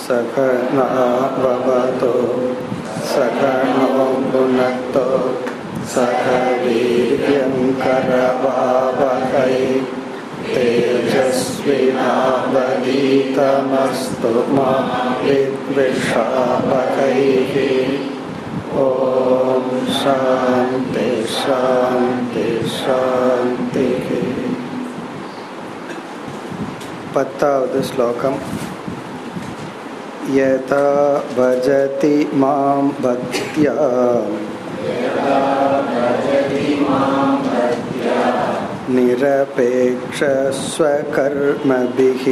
सकनाववतु सकनो भुनक्तो सह वीर्यङ्करवावहै तेजस्विनावदीतमस्तु मा विद्विषावहैः ॐ शान्ति शान्ति शान्तिः பத்தாவது ஸ்லோகம் यथा भजति मां भक्त्या निरपेक्षस्वकर्मभिः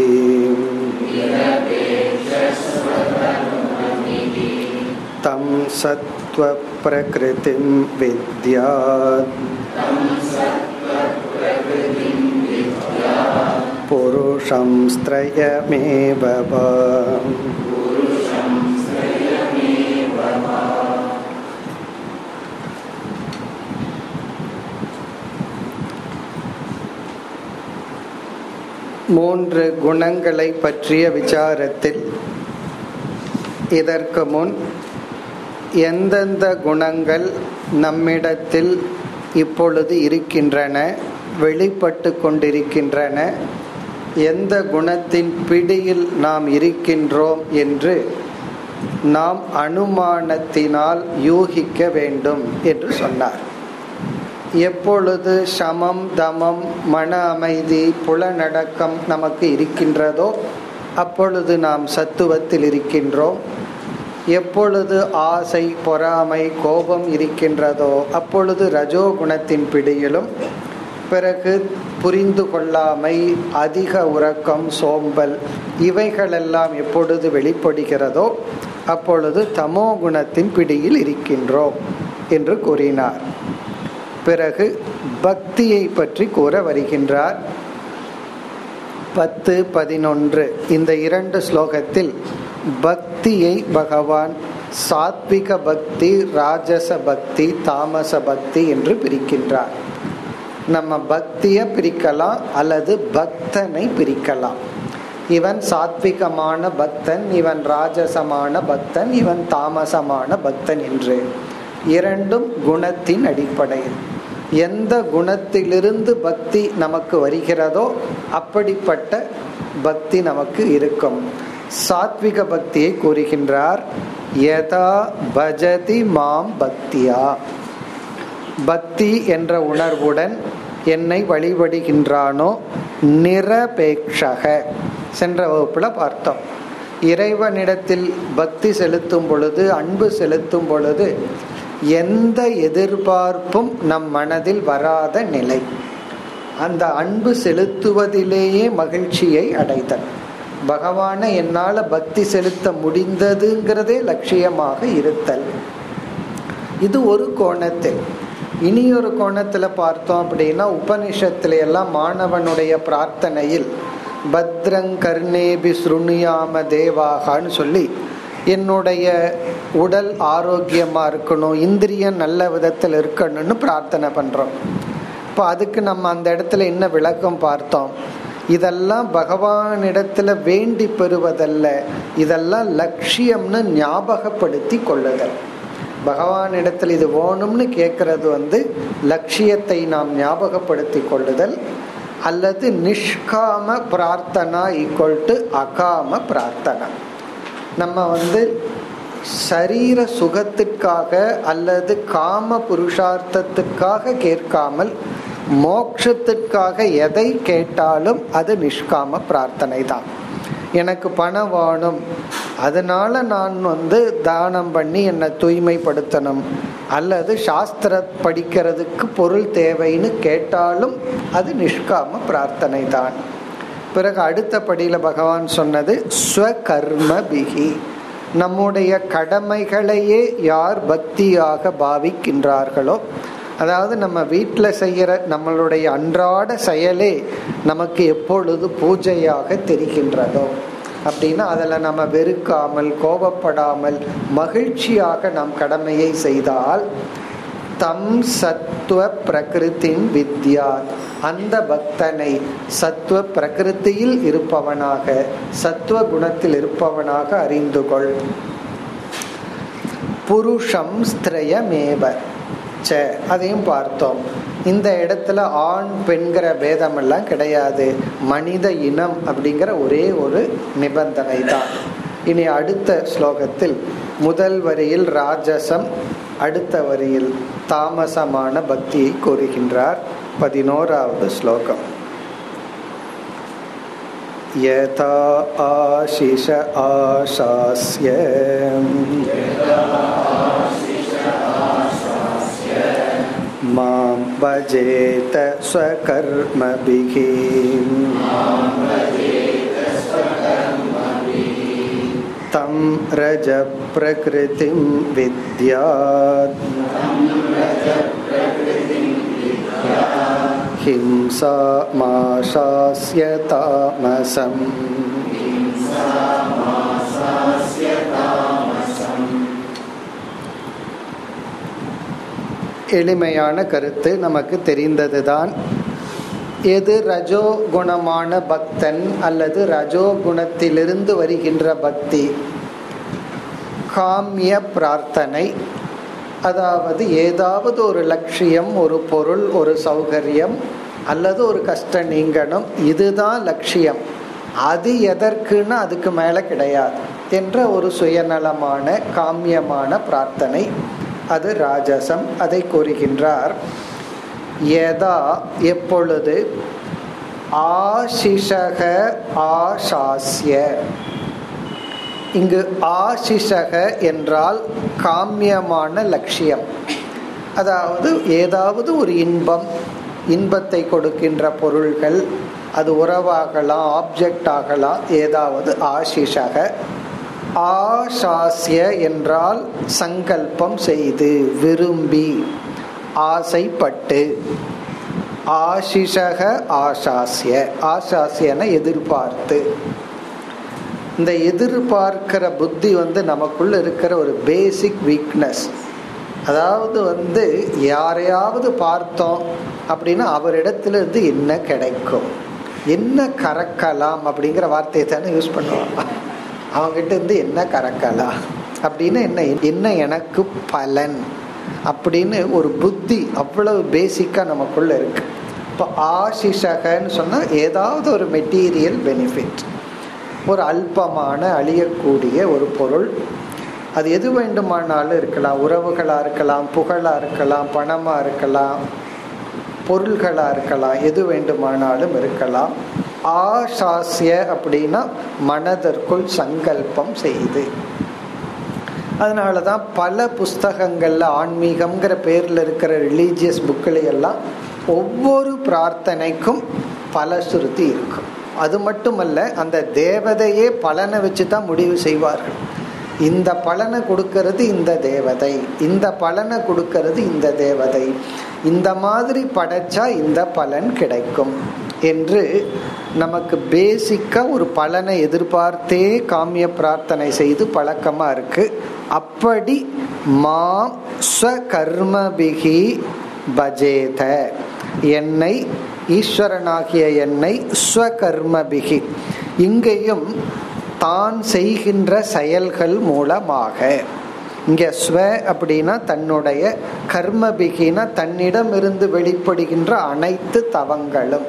तं सत्त्वप्रकृतिं विद्यात् पुरुषं स्त्रयमेव वा மூன்று குணங்களை பற்றிய விசாரத்தில் இதற்கு முன் எந்தெந்த குணங்கள் நம்மிடத்தில் இப்பொழுது இருக்கின்றன வெளிப்பட்டு கொண்டிருக்கின்றன எந்த குணத்தின் பிடியில் நாம் இருக்கின்றோம் என்று நாம் அனுமானத்தினால் யூகிக்க வேண்டும் என்று சொன்னார் எப்பொழுது சமம் தமம் மன அமைதி புலநடக்கம் நமக்கு இருக்கின்றதோ அப்பொழுது நாம் சத்துவத்தில் இருக்கின்றோம் எப்பொழுது ஆசை பொறாமை கோபம் இருக்கின்றதோ அப்பொழுது ரஜோகுணத்தின் பிடியிலும் பிறகு புரிந்து கொள்ளாமை அதிக உறக்கம் சோம்பல் இவைகளெல்லாம் எப்பொழுது வெளிப்படுகிறதோ அப்பொழுது தமோ குணத்தின் பிடியில் இருக்கின்றோம் என்று கூறினார் பிறகு பக்தியை பற்றி கூற வருகின்றார் பத்து பதினொன்று இந்த இரண்டு ஸ்லோகத்தில் பக்தியை பகவான் சாத்விக பக்தி ராஜச பக்தி தாமச பக்தி என்று பிரிக்கின்றார் நம்ம பக்தியை பிரிக்கலாம் அல்லது பக்தனை பிரிக்கலாம் இவன் சாத்விகமான பக்தன் இவன் ராஜசமான பக்தன் இவன் தாமசமான பக்தன் என்று இரண்டும் குணத்தின் அடிப்படையில் எந்த குணத்திலிருந்து பக்தி நமக்கு வருகிறதோ அப்படிப்பட்ட பக்தி நமக்கு இருக்கும் சாத்விக பக்தியை கூறுகின்றார் யதா பஜதி மாம் பக்தியா பக்தி என்ற உணர்வுடன் என்னை வழிபடுகின்றானோ நிரபேட்சக சென்ற வகுப்புல பார்த்தோம் இறைவனிடத்தில் பக்தி செலுத்தும் பொழுது அன்பு செலுத்தும் பொழுது எந்த எதிர்பார்ப்பும் நம் மனதில் வராத நிலை அந்த அன்பு செலுத்துவதிலேயே மகிழ்ச்சியை அடைதல் பகவானை என்னால் பக்தி செலுத்த முடிந்ததுங்கிறதே லட்சியமாக இருத்தல் இது ஒரு கோணத்தில் இனி ஒரு கோணத்துல பார்த்தோம் அப்படின்னா உபனிஷத்துல எல்லாம் மாணவனுடைய பிரார்த்தனையில் பத்ரங் கர்ணேபி ஸ்ருணியாம தேவாகான்னு சொல்லி என்னுடைய உடல் ஆரோக்கியமா இருக்கணும் இந்திரியம் நல்ல விதத்தில் இருக்கணும்னு பிரார்த்தனை பண்றோம் இப்போ அதுக்கு நம்ம அந்த இடத்துல என்ன விளக்கம் பார்த்தோம் இதெல்லாம் பகவானிடத்துல வேண்டி பெறுவதல்ல இதெல்லாம் லட்சியம்னு ஞாபகப்படுத்தி கொள்ளுதல் பகவானிடத்தில் இது வேணும்னு கேட்கறது வந்து லட்சியத்தை நாம் ஞாபகப்படுத்தி கொள்ளுதல் அல்லது நிஷ்காம பிரார்த்தனா ஈக்குவல் டு அகாம பிரார்த்தனா நம்ம வந்து சரீர சுகத்திற்காக அல்லது காம புருஷார்த்தத்திற்காக கேட்காமல் மோட்சத்திற்காக எதை கேட்டாலும் அது நிஷ்காம பிரார்த்தனை தான் எனக்கு பணம் வேணும் அதனால நான் வந்து தானம் பண்ணி என்னை தூய்மைப்படுத்தணும் அல்லது சாஸ்திர படிக்கிறதுக்கு பொருள் தேவைன்னு கேட்டாலும் அது நிஷ்காம பிரார்த்தனை தான் பிறகு அடுத்த படியில பகவான் சொன்னது ஸ்வகர்ம பிகி நம்முடைய கடமைகளையே யார் பக்தியாக பாவிக்கின்றார்களோ அதாவது நம்ம வீட்டில் செய்கிற நம்மளுடைய அன்றாட செயலே நமக்கு எப்பொழுது பூஜையாக தெரிகின்றதோ அப்படின்னா அதில் நம்ம வெறுக்காமல் கோபப்படாமல் மகிழ்ச்சியாக நாம் கடமையை செய்தால் தம் சத்துவ பிரகிருத்தின் வித்யா அந்த பக்தனை சத்துவ பிரகிருத்தியில் இருப்பவனாக சத்துவ குணத்தில் இருப்பவனாக அறிந்து கொள் புருஷம் ஸ்திரயமேவ ச அதையும் பார்த்தோம் இந்த இடத்துல ஆண் பெண்கிற பேதம் எல்லாம் கிடையாது மனித இனம் அப்படிங்கிற ஒரே ஒரு நிபந்தனை தான் இனி அடுத்த ஸ்லோகத்தில் முதல் வரியில் ராஜசம் அடுத்த வரியில் தாமசமான பக்தியை கூறுகின்றார் பதினோராவது ஸ்லோகம் यथा आशिष आशास्य मां भजेत स्वकर्मभिः तं रजप्रकृतिं विद्यात् हिंसा माशास्य तामसम् எளிமையான கருத்து நமக்கு தெரிந்ததுதான் எது ரஜோ குணமான பக்தன் அல்லது ரஜோ குணத்திலிருந்து வருகின்ற பக்தி காமிய பிரார்த்தனை அதாவது ஏதாவது ஒரு லட்சியம் ஒரு பொருள் ஒரு சௌகரியம் அல்லது ஒரு கஷ்டம் நீங்கணும் இதுதான் லட்சியம் அது எதற்குன்னு அதுக்கு மேல கிடையாது என்ற ஒரு சுயநலமான காமியமான பிரார்த்தனை அது ராஜசம் அதை கூறுகின்றார் எதா எப்பொழுது ஆசிஷக ஆசாஸ்ய இங்கு ஆசிஷக என்றால் காமியமான லட்சியம் அதாவது ஏதாவது ஒரு இன்பம் இன்பத்தை கொடுக்கின்ற பொருள்கள் அது உறவாகலாம் ஆப்ஜெக்ட் ஆகலாம் ஏதாவது ஆசிஷக ஆசாசிய என்றால் சங்கல்பம் செய்து விரும்பி ஆசைப்பட்டு ஆசிஷக ஆசாசிய ஆசாசியன எதிர்பார்த்து இந்த எதிர்பார்க்கிற புத்தி வந்து நமக்குள்ள இருக்கிற ஒரு பேசிக் வீக்னஸ் அதாவது வந்து யாரையாவது பார்த்தோம் அப்படின்னா அவரிடத்துல இருந்து என்ன கிடைக்கும் என்ன கறக்கலாம் அப்படிங்கிற வார்த்தையை தானே யூஸ் பண்ணுவாங்க அவங்ககிட்ட இருந்து என்ன கறக்கலாம் அப்படின்னு என்ன என்ன எனக்கு பலன் அப்படின்னு ஒரு புத்தி அவ்வளவு பேசிக்கா நமக்குள்ள இருக்கு இப்போ ஆசிஷகன்னு சொன்னா ஏதாவது ஒரு மெட்டீரியல் பெனிஃபிட் ஒரு அல்பமான அழியக்கூடிய ஒரு பொருள் அது எது வேண்டுமானாலும் இருக்கலாம் உறவுகளாக இருக்கலாம் புகழாக இருக்கலாம் பணமாக இருக்கலாம் பொருள்களாக இருக்கலாம் எது வேண்டுமானாலும் இருக்கலாம் ஆசாசிய அப்படின்னா மனதிற்குள் சங்கல்பம் செய்து அதனால தான் பல புஸ்தகங்களில் ஆன்மீகம்ங்கிற பேரில் இருக்கிற ரிலீஜியஸ் புக்கில் எல்லாம் ஒவ்வொரு பிரார்த்தனைக்கும் பல சுருதி இருக்கும் அது மட்டுமல்ல அந்த தேவதையே பலனை வச்சு தான் முடிவு செய்வார்கள் இந்த பலனை கொடுக்கறது இந்த தேவதை இந்த பலனை கொடுக்கறது இந்த தேவதை இந்த மாதிரி படைச்சா இந்த பலன் கிடைக்கும் என்று நமக்கு பேசிக்கா ஒரு பலனை எதிர்பார்த்தே காமிய பிரார்த்தனை செய்து பழக்கமா இருக்கு அப்படி மாம் ஸ்வகர்மபிகி பஜேத என்னை ஈஸ்வரனாகிய என்னை ஸ்வகர்மபிகி இங்கேயும் தான் செய்கின்ற செயல்கள் மூலமாக இங்க ஸ்வ அப்படின்னா தன்னுடைய கர்மபிகினா தன்னிடம் இருந்து வெளிப்படுகின்ற அனைத்து தவங்களும்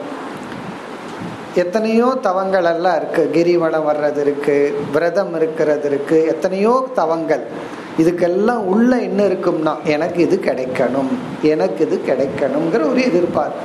எத்தனையோ தவங்கள் எல்லாம் இருக்கு கிரிவலம் வர்றது இருக்கு விரதம் இருக்கிறது இருக்கு எத்தனையோ தவங்கள் இதுக்கெல்லாம் உள்ள என்ன இருக்கும்னா எனக்கு இது கிடைக்கணும் எனக்கு இது கிடைக்கணுங்கிற ஒரு எதிர்பார்ப்பு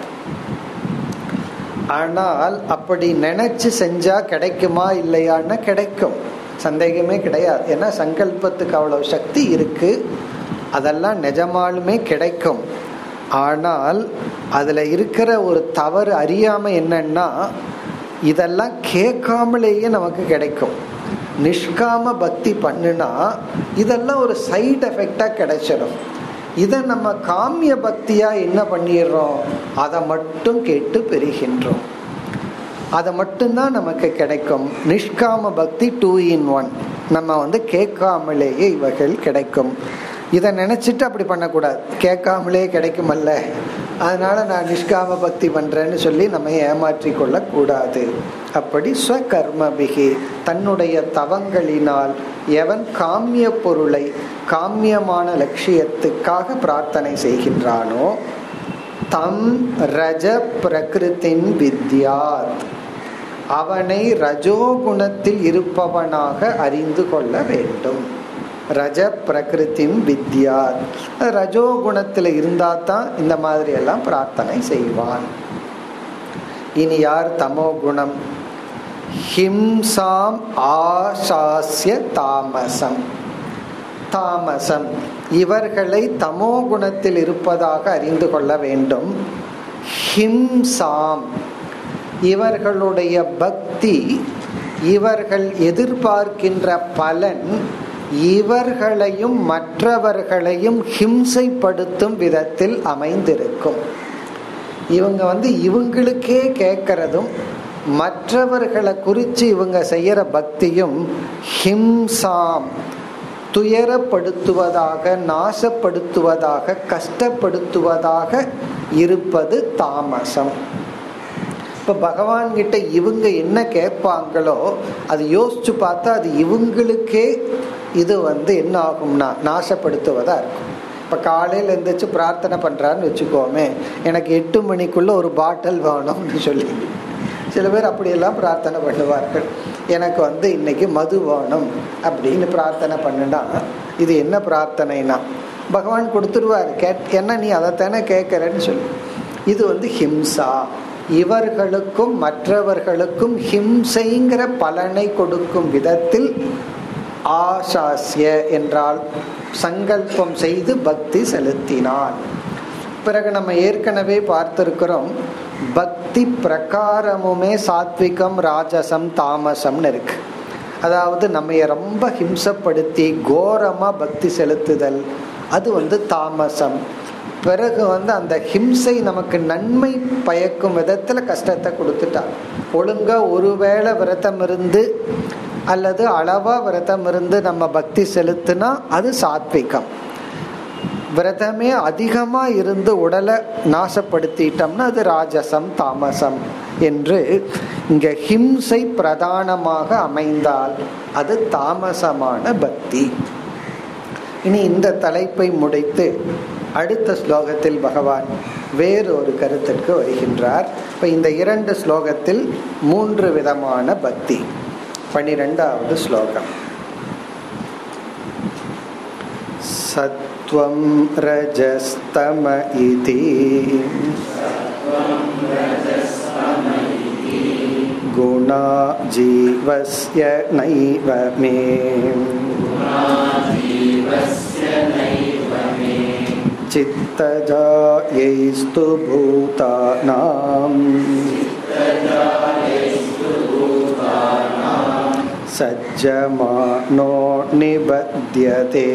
ஆனால் அப்படி நினைச்சு செஞ்சா கிடைக்குமா இல்லையான்னு கிடைக்கும் சந்தேகமே கிடையாது ஏன்னா சங்கல்பத்துக்கு அவ்வளவு சக்தி இருக்கு அதெல்லாம் நிஜமாலுமே கிடைக்கும் ஆனால் அதுல இருக்கிற ஒரு தவறு அறியாம என்னன்னா இதெல்லாம் கேட்காமலேயே நமக்கு கிடைக்கும் நிஷ்காம பக்தி பண்ணுனா இதெல்லாம் ஒரு சைடு எஃபெக்டா கிடைச்சிடும் இதை நம்ம காமிய பக்தியா என்ன பண்ணிடுறோம் அதை மட்டும் கேட்டு பெறுகின்றோம் அதை மட்டும்தான் நமக்கு கிடைக்கும் நிஷ்காம பக்தி டூ இன் ஒன் நம்ம வந்து கேட்காமலேயே இவைகள் கிடைக்கும் இதை நினைச்சிட்டு அப்படி பண்ணக்கூடாது கேட்காமலே கிடைக்குமல்ல அதனால நான் நிஷ்காம பக்தி பண்றேன்னு சொல்லி நம்ம ஏமாற்றி கொள்ள கூடாது அப்படி ஸ்வகர்மபிகி தன்னுடைய தவங்களினால் எவன் காமிய பொருளை காமியமான லட்சியத்துக்காக பிரார்த்தனை செய்கின்றானோ தம் ரஜ பிரகிருத்தின் வித்யாத் அவனை ரஜோகுணத்தில் இருப்பவனாக அறிந்து கொள்ள வேண்டும் ரஜ பிரகிருத்தின் வித்யா ரஜோகுணத்தில் இருந்தா தான் இந்த மாதிரி எல்லாம் பிரார்த்தனை செய்வான் இனி யார் தமோ குணம் ஹிம்சாம் ஆசாசிய தாமசம் தாமசம் இவர்களை தமோ குணத்தில் இருப்பதாக அறிந்து கொள்ள வேண்டும் ஹிம்சாம் இவர்களுடைய பக்தி இவர்கள் எதிர்பார்க்கின்ற பலன் இவர்களையும் மற்றவர்களையும் ஹிம்சைப்படுத்தும் விதத்தில் அமைந்திருக்கும் இவங்க வந்து இவங்களுக்கே கேட்கறதும் மற்றவர்களை குறித்து இவங்க செய்யற பக்தியும் ஹிம்சாம் துயரப்படுத்துவதாக நாசப்படுத்துவதாக கஷ்டப்படுத்துவதாக இருப்பது தாமசம் இப்ப பகவான் கிட்ட இவங்க என்ன கேட்பாங்களோ அது யோசிச்சு பார்த்தா அது இவங்களுக்கே இது வந்து என்ன ஆகும்னா நாசப்படுத்துவதா இருக்கும் இப்ப காலையில எழுந்திரிச்சு பிரார்த்தனை பண்றான்னு வச்சுக்கோமே எனக்கு எட்டு மணிக்குள்ள ஒரு பாட்டில் வேணும்னு சொல்லி சில பேர் அப்படியெல்லாம் பிரார்த்தனை பண்ணுவார்கள் எனக்கு வந்து இன்னைக்கு மது வேணும் அப்படின்னு பிரார்த்தனை பண்ணுனா இது என்ன பிரார்த்தனைனா பகவான் கொடுத்துருவார் கேட் என்ன நீ அதைத்தானே கேட்கறன்னு சொல்லி இது வந்து ஹிம்சா இவர்களுக்கும் மற்றவர்களுக்கும் ஹிம்சைங்கிற பலனை கொடுக்கும் விதத்தில் ஆசாசிய என்றால் சங்கல்பம் செய்து பக்தி செலுத்தினான் பிறகு நம்ம ஏற்கனவே பார்த்திருக்கிறோம் பக்தி பிரகாரமுமே சாத்விகம் ராஜசம் தாமசம்னு இருக்கு அதாவது நம்ம ரொம்ப ஹிம்சப்படுத்தி கோரமா பக்தி செலுத்துதல் அது வந்து தாமசம் பிறகு வந்து அந்த ஹிம்சை நமக்கு நன்மை பயக்கும் விதத்துல கஷ்டத்தை கொடுத்துட்டா ஒழுங்கா ஒருவேளை விரதம் இருந்து அல்லது அளவா விரதம் இருந்து நம்ம பக்தி செலுத்தினா அது சாத்விகம் விரதமே அதிகமா இருந்து உடலை நாசப்படுத்திட்டோம்னா அது ராஜசம் தாமசம் என்று இங்க ஹிம்சை பிரதானமாக அமைந்தால் அது தாமசமான பக்தி இனி இந்த தலைப்பை முடித்து அடுத்த ஸ்லோகத்தில் பகவான் வேறு ஒரு கருத்திற்கு வருகின்றார் இப்ப இந்த இரண்டு ஸ்லோகத்தில் மூன்று விதமான பக்தி பனிரெண்டாவது ஸ்லோகம் சத்வம் ரஜஸ்தம இதி குணா ஜீவஸ்ய நைவ மே चित्तजायैस्तु भूतानाम् सज्जमानो निबध्यते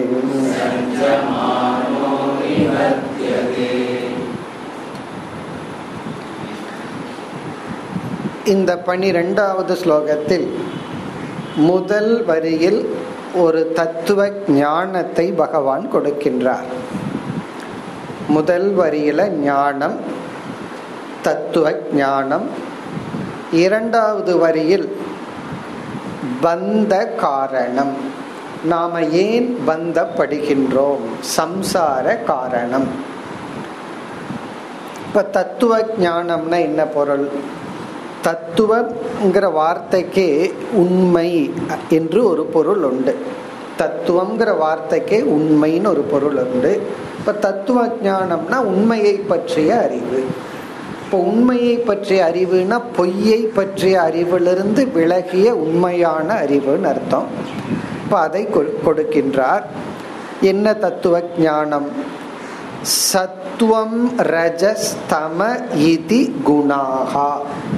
இந்த பனிரெண்டாவது ஸ்லோகத்தில் முதல் வரியில் ஒரு தத்துவ ஞானத்தை பகவான் கொடுக்கின்றார் முதல் வரியில ஞானம் தத்துவ ஞானம் இரண்டாவது வரியில் பந்த காரணம் நாம ஏன் பந்தப்படுகின்றோம் சம்சார காரணம் இப்ப தத்துவ ஞானம்னா என்ன பொருள் தத்துவங்கிற வார்த்தைக்கே உண்மை என்று ஒரு பொருள் உண்டு தத்துவங்கிற வார்த்தைக்கே உண்மைன்னு ஒரு பொருள் உண்டு இப்ப தத்துவ ஞானம்னா உண்மையை பற்றிய அறிவு இப்போ உண்மையை பற்றிய அறிவுனா பொய்யை பற்றிய அறிவிலிருந்து விலகிய உண்மையான அறிவுன்னு அர்த்தம் இப்போ அதை கொடுக்கின்றார் என்ன தத்துவ ஞானம் சத்துவம் ரஜஸ்தம இதி குணாகா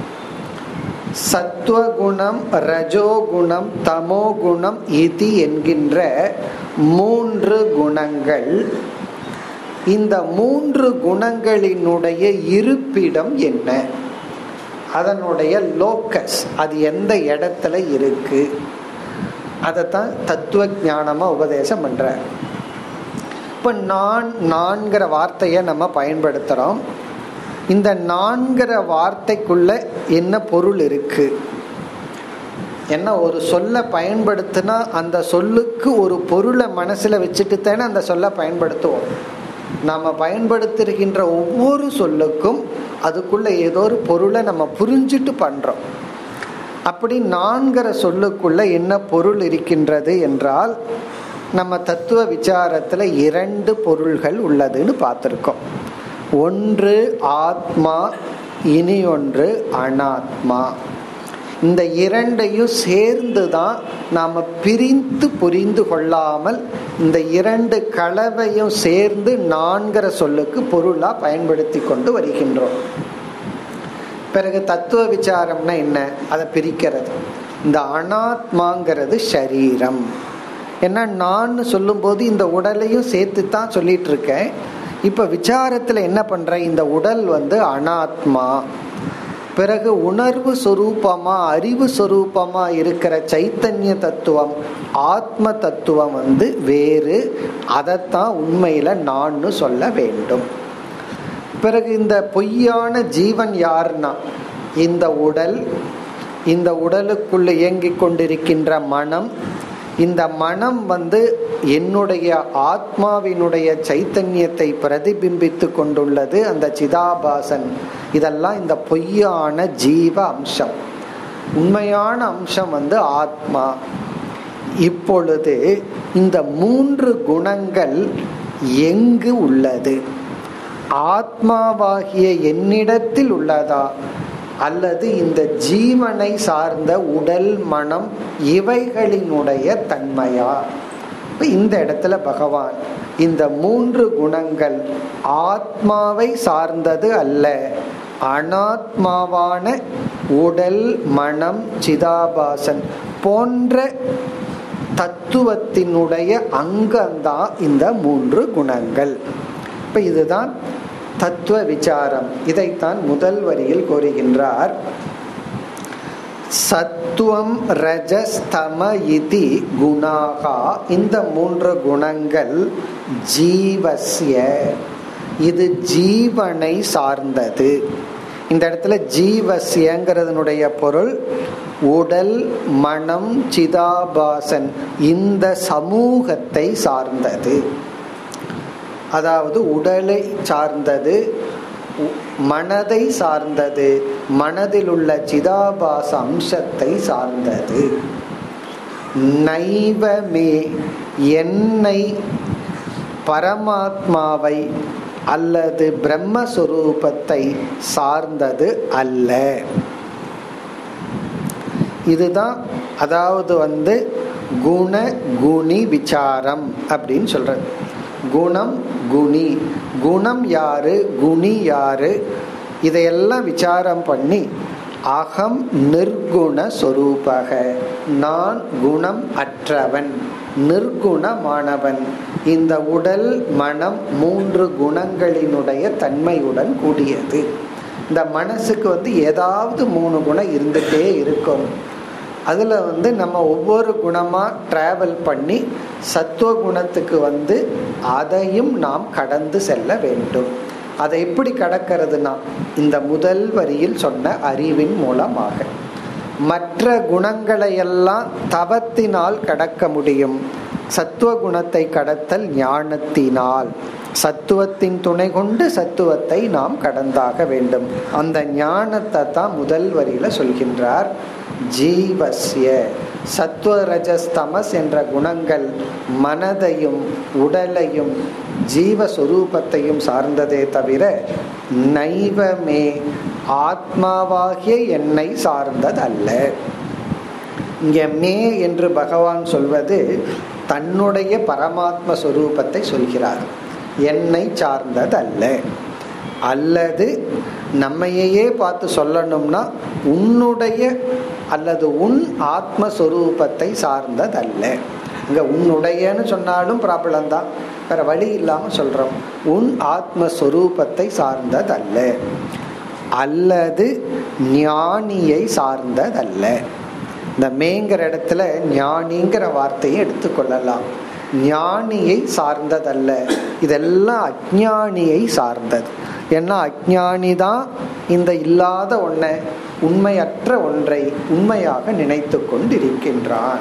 சத்துவகுணம் ரஜோகுணம் தமோகுணம் இது என்கின்ற மூன்று குணங்கள் இந்த மூன்று குணங்களினுடைய இருப்பிடம் என்ன அதனுடைய லோக்கஸ் அது எந்த இடத்துல இருக்கு அதைத்தான் தத்துவ ஞானமா உபதேசம் பண்ற இப்ப நான் நான்கிற வார்த்தையை நம்ம பயன்படுத்துறோம் இந்த நான்கிற வார்த்தைக்குள்ள என்ன பொருள் இருக்கு என்ன ஒரு சொல்ல பயன்படுத்தினா அந்த சொல்லுக்கு ஒரு பொருளை மனசுல வச்சுட்டு தானே அந்த சொல்ல பயன்படுத்துவோம் நாம பயன்படுத்துகின்ற ஒவ்வொரு சொல்லுக்கும் அதுக்குள்ள ஏதோ ஒரு பொருளை நம்ம புரிஞ்சுட்டு பண்றோம் அப்படி நான்கிற சொல்லுக்குள்ள என்ன பொருள் இருக்கின்றது என்றால் நம்ம தத்துவ விசாரத்துல இரண்டு பொருள்கள் உள்ளதுன்னு பார்த்துருக்கோம் ஒன்று ஆத்மா இனி ஒன்று அனாத்மா இந்த இரண்டையும் சேர்ந்து தான் நாம பிரித்து புரிந்து கொள்ளாமல் இந்த இரண்டு கலவையும் சேர்ந்து நான்கிற சொல்லுக்கு பொருளா பயன்படுத்தி கொண்டு வருகின்றோம் பிறகு தத்துவ விசாரம்னா என்ன அதை பிரிக்கிறது இந்த அனாத்மாங்கிறது சரீரம் ஏன்னா நான் சொல்லும்போது இந்த உடலையும் சேர்த்து தான் சொல்லிட்டு இருக்கேன் இப்ப விசாரத்துல என்ன பண்ற இந்த உடல் வந்து அனாத்மா பிறகு உணர்வு சொரூபமா அறிவு சொரூபமா இருக்கிற சைத்தன்ய தத்துவம் ஆத்ம தத்துவம் வந்து வேறு அதைத்தான் உண்மையில நான்னு சொல்ல வேண்டும் பிறகு இந்த பொய்யான ஜீவன் யாருன்னா இந்த உடல் இந்த உடலுக்குள்ள இயங்கிக் கொண்டிருக்கின்ற மனம் இந்த மனம் வந்து என்னுடைய ஆத்மாவினுடைய சைத்தன்யத்தை பிரதிபிம்பித்து கொண்டுள்ளது அந்த சிதாபாசன் இதெல்லாம் இந்த பொய்யான ஜீவ அம்சம் உண்மையான அம்சம் வந்து ஆத்மா இப்பொழுது இந்த மூன்று குணங்கள் எங்கு உள்ளது ஆத்மாவாகிய என்னிடத்தில் உள்ளதா அல்லது இந்த ஜீவனை சார்ந்த உடல் மனம் இவைகளினுடைய தன்மையா இந்த இடத்துல பகவான் இந்த மூன்று குணங்கள் ஆத்மாவை சார்ந்தது அல்ல அனாத்மாவான உடல் மனம் சிதாபாசன் போன்ற தத்துவத்தினுடைய அங்கம்தான் இந்த மூன்று குணங்கள் இப்ப இதுதான் தத்துவ விசாரம் இதைத்தான் முதல் வரியில் கூறுகின்றார் சத்துவம் ரஜஸ்தம இதி குணாகா இந்த மூன்று குணங்கள் ஜீவசிய இது ஜீவனை சார்ந்தது இந்த இடத்துல ஜீவசியங்கிறதுனுடைய பொருள் உடல் மனம் சிதாபாசன் இந்த சமூகத்தை சார்ந்தது அதாவது உடலை சார்ந்தது மனதை சார்ந்தது மனதில் உள்ள சிதாபாச அம்சத்தை சார்ந்தது நைவமே என்னை பரமாத்மாவை அல்லது பிரம்மஸ்வரூபத்தை சார்ந்தது அல்ல இதுதான் அதாவது வந்து குண குணி விசாரம் அப்படின்னு சொல்றது குணம் குணி குணம் யாரு குணி யாரு இதையெல்லாம் விசாரம் பண்ணி அகம் நிர்குண சொரூபக நான் குணம் அற்றவன் நிர்குணமானவன் இந்த உடல் மனம் மூன்று குணங்களினுடைய தன்மையுடன் கூடியது இந்த மனசுக்கு வந்து ஏதாவது மூணு குணம் இருந்துட்டே இருக்கும் அதில் வந்து நம்ம ஒவ்வொரு குணமாக டிராவல் பண்ணி சத்துவ குணத்துக்கு வந்து அதையும் நாம் கடந்து செல்ல வேண்டும் அதை எப்படி கடக்கிறதுனா இந்த முதல் வரியில் சொன்ன அறிவின் மூலமாக மற்ற குணங்களை எல்லாம் தவத்தினால் கடக்க முடியும் சத்துவ குணத்தை கடத்தல் ஞானத்தினால் சத்துவத்தின் துணை கொண்டு சத்துவத்தை நாம் கடந்தாக வேண்டும் அந்த ஞானத்தை தான் முதல் வரியில சொல்கின்றார் ஜீவசிய சத்வரஜஸ்தமஸ் என்ற குணங்கள் மனதையும் உடலையும் ஜீவஸ்வரூபத்தையும் சார்ந்ததே தவிர நைவமே ஆத்மாவாகிய என்னை சார்ந்ததல்ல இங்க மே என்று பகவான் சொல்வது தன்னுடைய பரமாத்ம சொரூபத்தை சொல்கிறார் என்னை சார்ந்ததல்ல அல்லது நம்மையே பார்த்து சொல்லணும்னா உன்னுடைய அல்லது உன் ஆத்மஸ்வரூபத்தை சார்ந்ததல்ல இங்க உன்னுடையன்னு சொன்னாலும் ப்ராப்ளம் தான் வேற வழி இல்லாம சொல்றோம் உன் ஆத்மஸ்வரூபத்தை சார்ந்ததல்ல அல்லது ஞானியை சார்ந்ததல்ல இந்த மேங்கிற இடத்துல ஞானிங்கிற வார்த்தையை எடுத்துக்கொள்ளலாம் ஞானியை சார்ந்ததல்ல இதெல்லாம் அஜானியை சார்ந்தது ஏன்னா அஜானி தான் இந்த இல்லாத ஒன்றை உண்மையற்ற ஒன்றை உண்மையாக நினைத்து கொண்டிருக்கின்றான்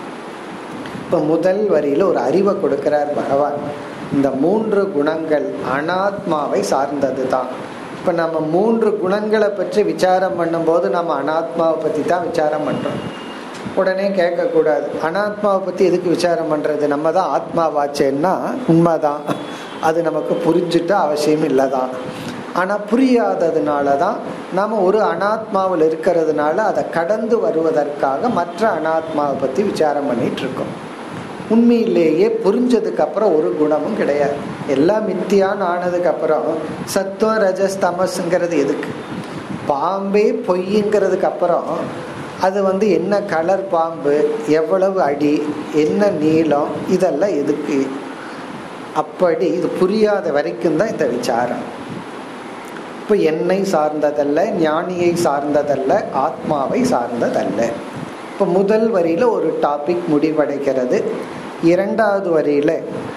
இப்ப முதல் வரியில ஒரு அறிவை கொடுக்கிறார் பகவான் இந்த மூன்று குணங்கள் அனாத்மாவை சார்ந்தது தான் இப்ப நம்ம மூன்று குணங்களை பற்றி விசாரம் பண்ணும்போது நம்ம அனாத்மாவை பத்தி தான் விசாரம் பண்றோம் உடனே கேட்கக்கூடாது அனாத்மாவை பத்தி எதுக்கு விசாரம் பண்றது நம்ம தான் ஆத்மாவாச்சேன்னா உண்மைதான் அது நமக்கு புரிஞ்சுட்டா அவசியம் இல்லைதான் ஆனா புரியாததுனால தான் நாம ஒரு அனாத்மாவில் இருக்கிறதுனால அதை கடந்து வருவதற்காக மற்ற அனாத்மாவை பத்தி விசாரம் பண்ணிட்டு இருக்கோம் உண்மையிலேயே புரிஞ்சதுக்கு அப்புறம் ஒரு குணமும் கிடையாது எல்லாம் மித்தியான்னு ஆனதுக்கு அப்புறம் சத்துவம் ரஜஸ் தமஸ்ங்கிறது எதுக்கு பாம்பே பொய்ங்கிறதுக்கு அப்புறம் அது வந்து என்ன கலர் பாம்பு எவ்வளவு அடி என்ன நீளம் இதெல்லாம் எதுக்கு அப்படி இது புரியாத வரைக்கும் தான் இந்த விசாரம் இப்போ என்னை சார்ந்ததல்ல ஞானியை சார்ந்ததல்ல ஆத்மாவை சார்ந்ததல்ல இப்போ முதல் வரியில ஒரு டாபிக் முடிவடைகிறது இரண்டாவது வரியில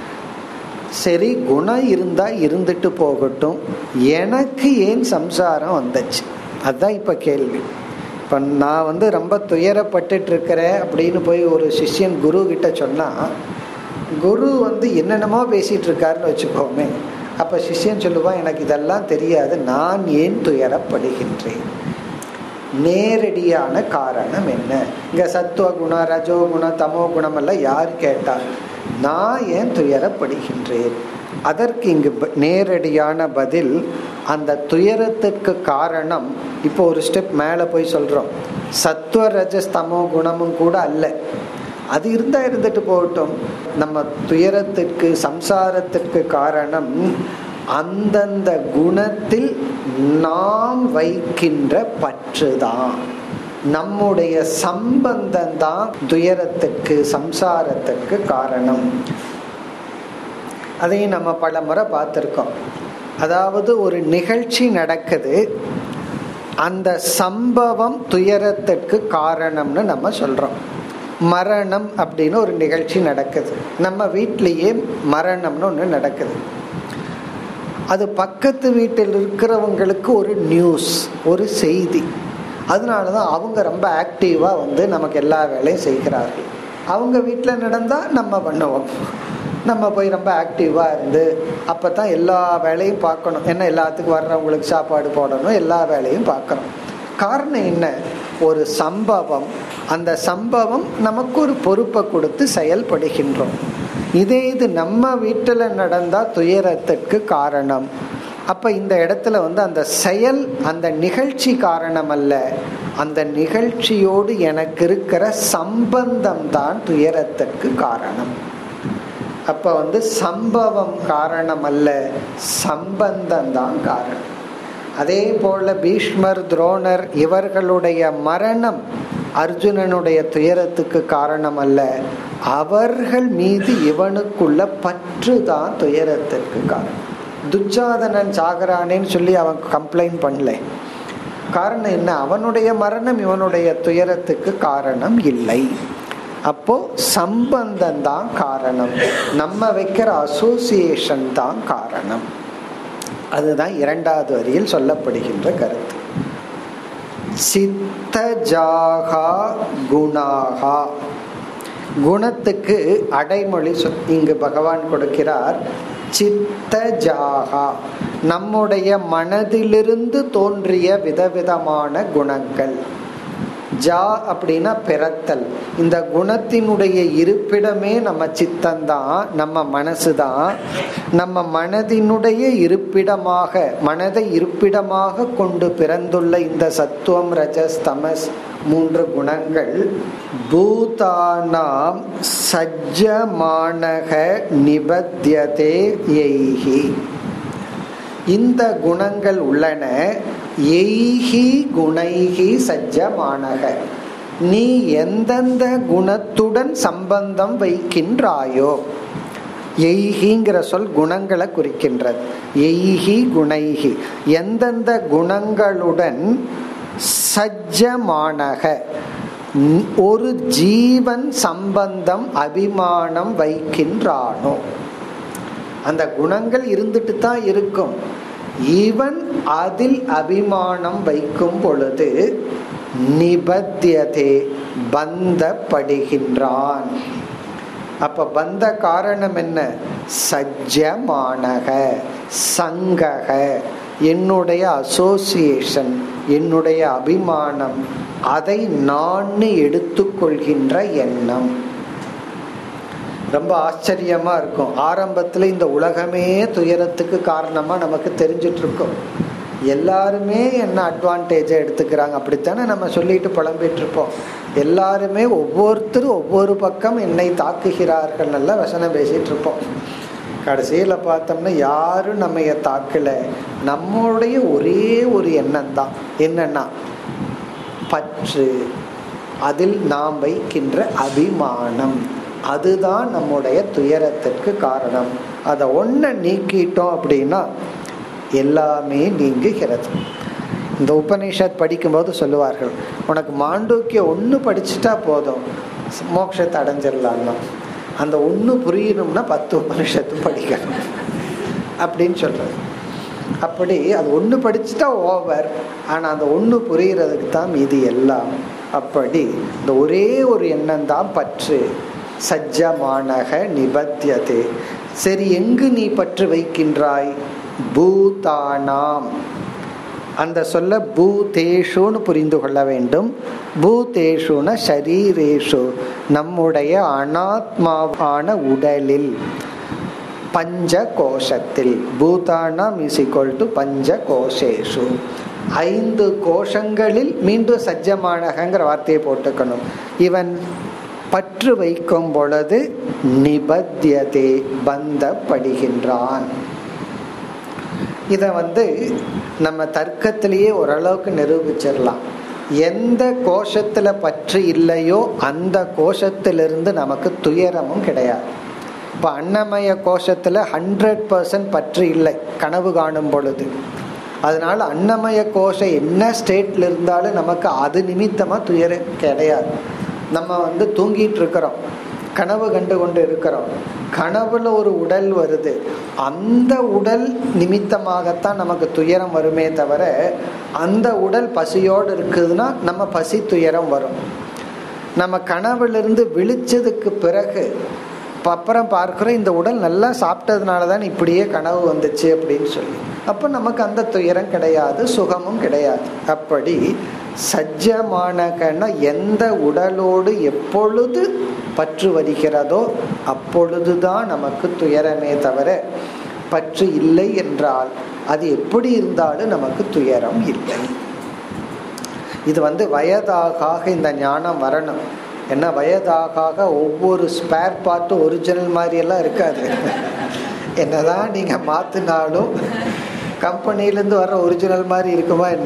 சரி குணம் இருந்தா இருந்துட்டு போகட்டும் எனக்கு ஏன் சம்சாரம் வந்துச்சு அதுதான் இப்ப கேள்வி இப்ப நான் வந்து ரொம்ப துயரப்பட்டுட்டு இருக்கிறேன் அப்படின்னு போய் ஒரு சிஷ்யன் குரு கிட்ட சொன்னா குரு வந்து என்னென்னமோ பேசிட்டு இருக்காருன்னு வச்சுக்கோமே அப்ப சிஷ்யன் சொல்லுவான் எனக்கு இதெல்லாம் தெரியாது நான் ஏன் துயரப்படுகின்றேன் நேரடியான காரணம் என்ன இங்க சத்துவ குணம் ரஜோ குணம் தமோ குணம் எல்லாம் யார் கேட்டால் நான் ஏன் துயரப்படுகின்றேன் அதற்கு இங்கு நேரடியான பதில் அந்த துயரத்திற்கு காரணம் இப்போ ஒரு ஸ்டெப் மேலே போய் சொல்றோம் சத்துவ ரஜஸ் தமோ குணமும் கூட அல்ல அது இருந்தா இருந்துட்டு போகட்டும் நம்ம துயரத்திற்கு சம்சாரத்திற்கு காரணம் அந்தந்த குணத்தில் நாம் வைக்கின்ற பற்றுதான் நம்முடைய சம்பந்தம் தான் துயரத்துக்கு சம்சாரத்துக்கு காரணம் அதையும் நம்ம பல முறை பார்த்துருக்கோம் அதாவது ஒரு நிகழ்ச்சி நடக்குது அந்த சம்பவம் துயரத்திற்கு காரணம்னு நம்ம சொல்றோம் மரணம் அப்படின்னு ஒரு நிகழ்ச்சி நடக்குது நம்ம வீட்டிலேயே மரணம்னு ஒன்று நடக்குது அது பக்கத்து வீட்டில் இருக்கிறவங்களுக்கு ஒரு நியூஸ் ஒரு செய்தி அதனால தான் அவங்க ரொம்ப ஆக்டிவாக வந்து நமக்கு எல்லா வேலையும் செய்கிறார்கள் அவங்க வீட்டில் நடந்தால் நம்ம பண்ணுவோம் நம்ம போய் ரொம்ப ஆக்டிவாக இருந்து அப்போ தான் எல்லா வேலையும் பார்க்கணும் ஏன்னா எல்லாத்துக்கும் வர்றவங்களுக்கு சாப்பாடு போடணும் எல்லா வேலையும் பார்க்கணும் காரணம் என்ன ஒரு சம்பவம் அந்த சம்பவம் நமக்கு ஒரு பொறுப்பை கொடுத்து செயல்படுகின்றோம் இதே இது நம்ம வீட்டில் நடந்தால் துயரத்திற்கு காரணம் அப்ப இந்த இடத்துல வந்து அந்த செயல் அந்த நிகழ்ச்சி காரணம் அல்ல அந்த நிகழ்ச்சியோடு எனக்கு இருக்கிற சம்பந்தம் தான் துயரத்திற்கு காரணம் அப்ப வந்து சம்பவம் காரணம் அல்ல சம்பந்தம் தான் காரணம் அதே போல பீஷ்மர் துரோணர் இவர்களுடைய மரணம் அர்ஜுனனுடைய துயரத்துக்கு காரணம் அல்ல அவர்கள் மீது இவனுக்குள்ள பற்று தான் துயரத்திற்கு காரணம் துச்சாதனன் சாகரானேன்னு சொல்லி அவன் கம்ப்ளைண்ட் பண்ணல காரணம் என்ன அவனுடைய மரணம் இவனுடைய துயரத்துக்கு காரணம் இல்லை அப்போ சம்பந்தம் தான் காரணம் நம்ம வைக்கிற அசோசியேஷன் தான் காரணம் அதுதான் இரண்டாவது வரியில் சொல்லப்படுகின்ற கருத்து சித்தஜாகா குணாகா குணத்துக்கு அடைமொழி இங்கு பகவான் கொடுக்கிறார் சித்தஜாகா நம்முடைய மனதிலிருந்து தோன்றிய விதவிதமான குணங்கள் ஜா அப்படின்னா பிறத்தல் இந்த குணத்தினுடைய இருப்பிடமே நம்ம சித்தந்தான் நம்ம மனசு தான் நம்ம மனதினுடைய இருப்பிடமாக மனதை இருப்பிடமாக கொண்டு பிறந்துள்ள இந்த சத்துவம் ரஜஸ் தமஸ் மூன்று குணங்கள் பூதானாம் சஜ்ஜமானக நிபத்தியதே எய்கி இந்த குணங்கள் உள்ளன எய்கி குணைகி சஜ்ஜமானக நீ எந்தெந்த குணத்துடன் சம்பந்தம் வைக்கின்றாயோ எய்கிங்கிற சொல் குணங்களை குறிக்கின்றது எய்கி குணைகி எந்தெந்த குணங்களுடன் சஜ்ஜமானக ஒரு ஜீவன் சம்பந்தம் அபிமானம் வைக்கின்றானோ அந்த குணங்கள் இருந்துட்டு தான் இருக்கும் இவன் அதில் அபிமானம் வைக்கும் பொழுது நிபத்தியதே பந்தப்படுகின்றான் அப்ப பந்த காரணம் என்ன சஜ்ஜமானக சங்கக என்னுடைய அசோசியேஷன் என்னுடைய அபிமானம் அதை நான் எடுத்துக்கொள்கின்ற எண்ணம் ரொம்ப ஆச்சரியமா இருக்கும் ஆரம்பத்துல இந்த உலகமே துயரத்துக்கு காரணமா நமக்கு தெரிஞ்சிட்டு இருக்கும் எல்லாருமே என்ன அட்வான்டேஜை எடுத்துக்கிறாங்க அப்படித்தானே நம்ம சொல்லிட்டு புலம்பிட்டு இருப்போம் எல்லாருமே ஒவ்வொருத்தரும் ஒவ்வொரு பக்கம் என்னை தாக்குகிறார்கள் நல்லா வசனம் பேசிட்டு இருப்போம் கடைசியில பார்த்தோம்னா யாரும் நம்ம தாக்கல நம்மளுடைய ஒரே ஒரு எண்ணம் தான் என்னன்னா பற்று அதில் நாம் வைக்கின்ற அபிமானம் அதுதான் நம்முடைய துயரத்திற்கு காரணம் அதை ஒன்றை நீக்கிட்டோம் அப்படின்னா எல்லாமே நீங்குகிறது இந்த உபநிஷத் படிக்கும்போது சொல்லுவார்கள் உனக்கு மாண்டூக்கிய ஒன்று படிச்சுட்டா போதும் மோட்சத்தை அடைஞ்சிடலான்னா அந்த ஒன்று புரியணும்னா பத்து உபனிஷத்து படிக்கணும் அப்படின்னு சொல்றது அப்படி அது ஒன்று படிச்சுட்டா ஓவர் ஆனால் அந்த ஒன்று புரியறதுக்கு தான் மீதி எல்லாம் அப்படி இந்த ஒரே ஒரு எண்ணம் தான் பற்று சஜ்ஜமானக நிபத்தியதே சரி எங்கு நீ பற்று வைக்கின்றாய் பூதானாம் அந்த சொல்ல பூதேஷுன்னு புரிந்து கொள்ள வேண்டும் பூதேஷுன ஷரீரேஷு நம்முடைய அனாத்மாவான உடலில் பஞ்ச கோஷத்தில் பூதானாம் இஸ் ஈக்குவல் டு பஞ்ச கோஷேஷு ஐந்து கோஷங்களில் மீண்டும் சஜ்ஜமானகங்கிற வார்த்தையை போட்டுக்கணும் இவன் பற்று வைக்கும் பொழுது நிபத்தியதே பந்தப்படுகின்றான் இதை வந்து நம்ம தர்க்கத்திலேயே ஓரளவுக்கு நிரூபிச்சிடலாம் எந்த கோஷத்துல பற்று இல்லையோ அந்த கோஷத்திலிருந்து நமக்கு துயரமும் கிடையாது இப்போ அன்னமய கோஷத்துல ஹண்ட்ரட் பர்சன்ட் பற்று இல்லை கனவு காணும் பொழுது அதனால அன்னமய கோஷம் என்ன ஸ்டேட்ல இருந்தாலும் நமக்கு அது நிமித்தமா துயரம் கிடையாது நம்ம வந்து தூங்கிட்டு இருக்கிறோம் கனவு கண்டு கொண்டு இருக்கிறோம் கனவுல ஒரு உடல் வருது அந்த உடல் நிமித்தமாகத்தான் நமக்கு துயரம் வருமே தவிர அந்த உடல் பசியோடு இருக்குதுன்னா நம்ம பசி துயரம் வரும் நம்ம கனவுலேருந்து விழிச்சதுக்கு பிறகு அப்புறம் பார்க்குறோம் இந்த உடல் நல்லா சாப்பிட்டதுனால தான் இப்படியே கனவு வந்துச்சு அப்படின்னு சொல்லி அப்போ நமக்கு அந்த துயரம் கிடையாது சுகமும் கிடையாது அப்படி சஜ்ஜமானகன எந்த உடலோடு எப்பொழுது பற்று வருகிறதோ அப்பொழுதுதான் நமக்கு துயரமே தவிர பற்று இல்லை என்றால் அது எப்படி இருந்தாலும் நமக்கு துயரம் இல்லை இது வந்து வயதாக இந்த ஞானம் வரணும் ஏன்னா வயதாக ஒவ்வொரு ஸ்பேர் பார்ட்டும் ஒரிஜினல் மாதிரி எல்லாம் இருக்காது என்னதான் நீங்க மாத்தினாலும் கம்பெனிலேருந்து வர்ற ஒரிஜினல் மாதிரி இருக்குமா என்ன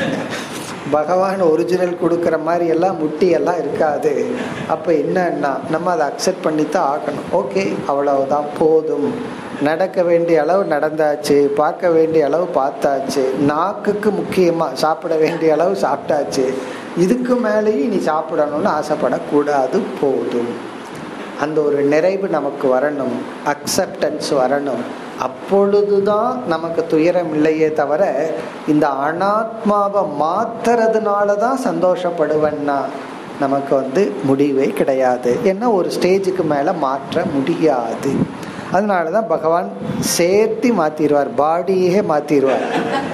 பகவான் ஒரிஜினல் கொடுக்குற மாதிரி எல்லாம் முட்டி எல்லாம் இருக்காது அப்போ என்னன்னா நம்ம அதை அக்செப்ட் பண்ணித்தான் ஆகணும் ஓகே அவ்வளவுதான் போதும் நடக்க வேண்டிய அளவு நடந்தாச்சு பார்க்க வேண்டிய அளவு பார்த்தாச்சு நாக்குக்கு முக்கியமாக சாப்பிட வேண்டிய அளவு சாப்பிட்டாச்சு இதுக்கு மேலேயும் நீ சாப்பிடணும்னு ஆசைப்படக்கூடாது போதும் அந்த ஒரு நிறைவு நமக்கு வரணும் அக்செப்டன்ஸ் வரணும் அப்பொழுதுதான் நமக்கு துயரம் இல்லையே தவிர இந்த அனாத்மாவை மாத்துறதுனால தான் சந்தோஷப்படுவேன்னா நமக்கு வந்து முடிவே கிடையாது ஏன்னா ஒரு ஸ்டேஜுக்கு மேலே மாற்ற முடியாது அதனால தான் பகவான் சேர்த்து மாத்திடுவார் பாடியே மாத்திடுவார்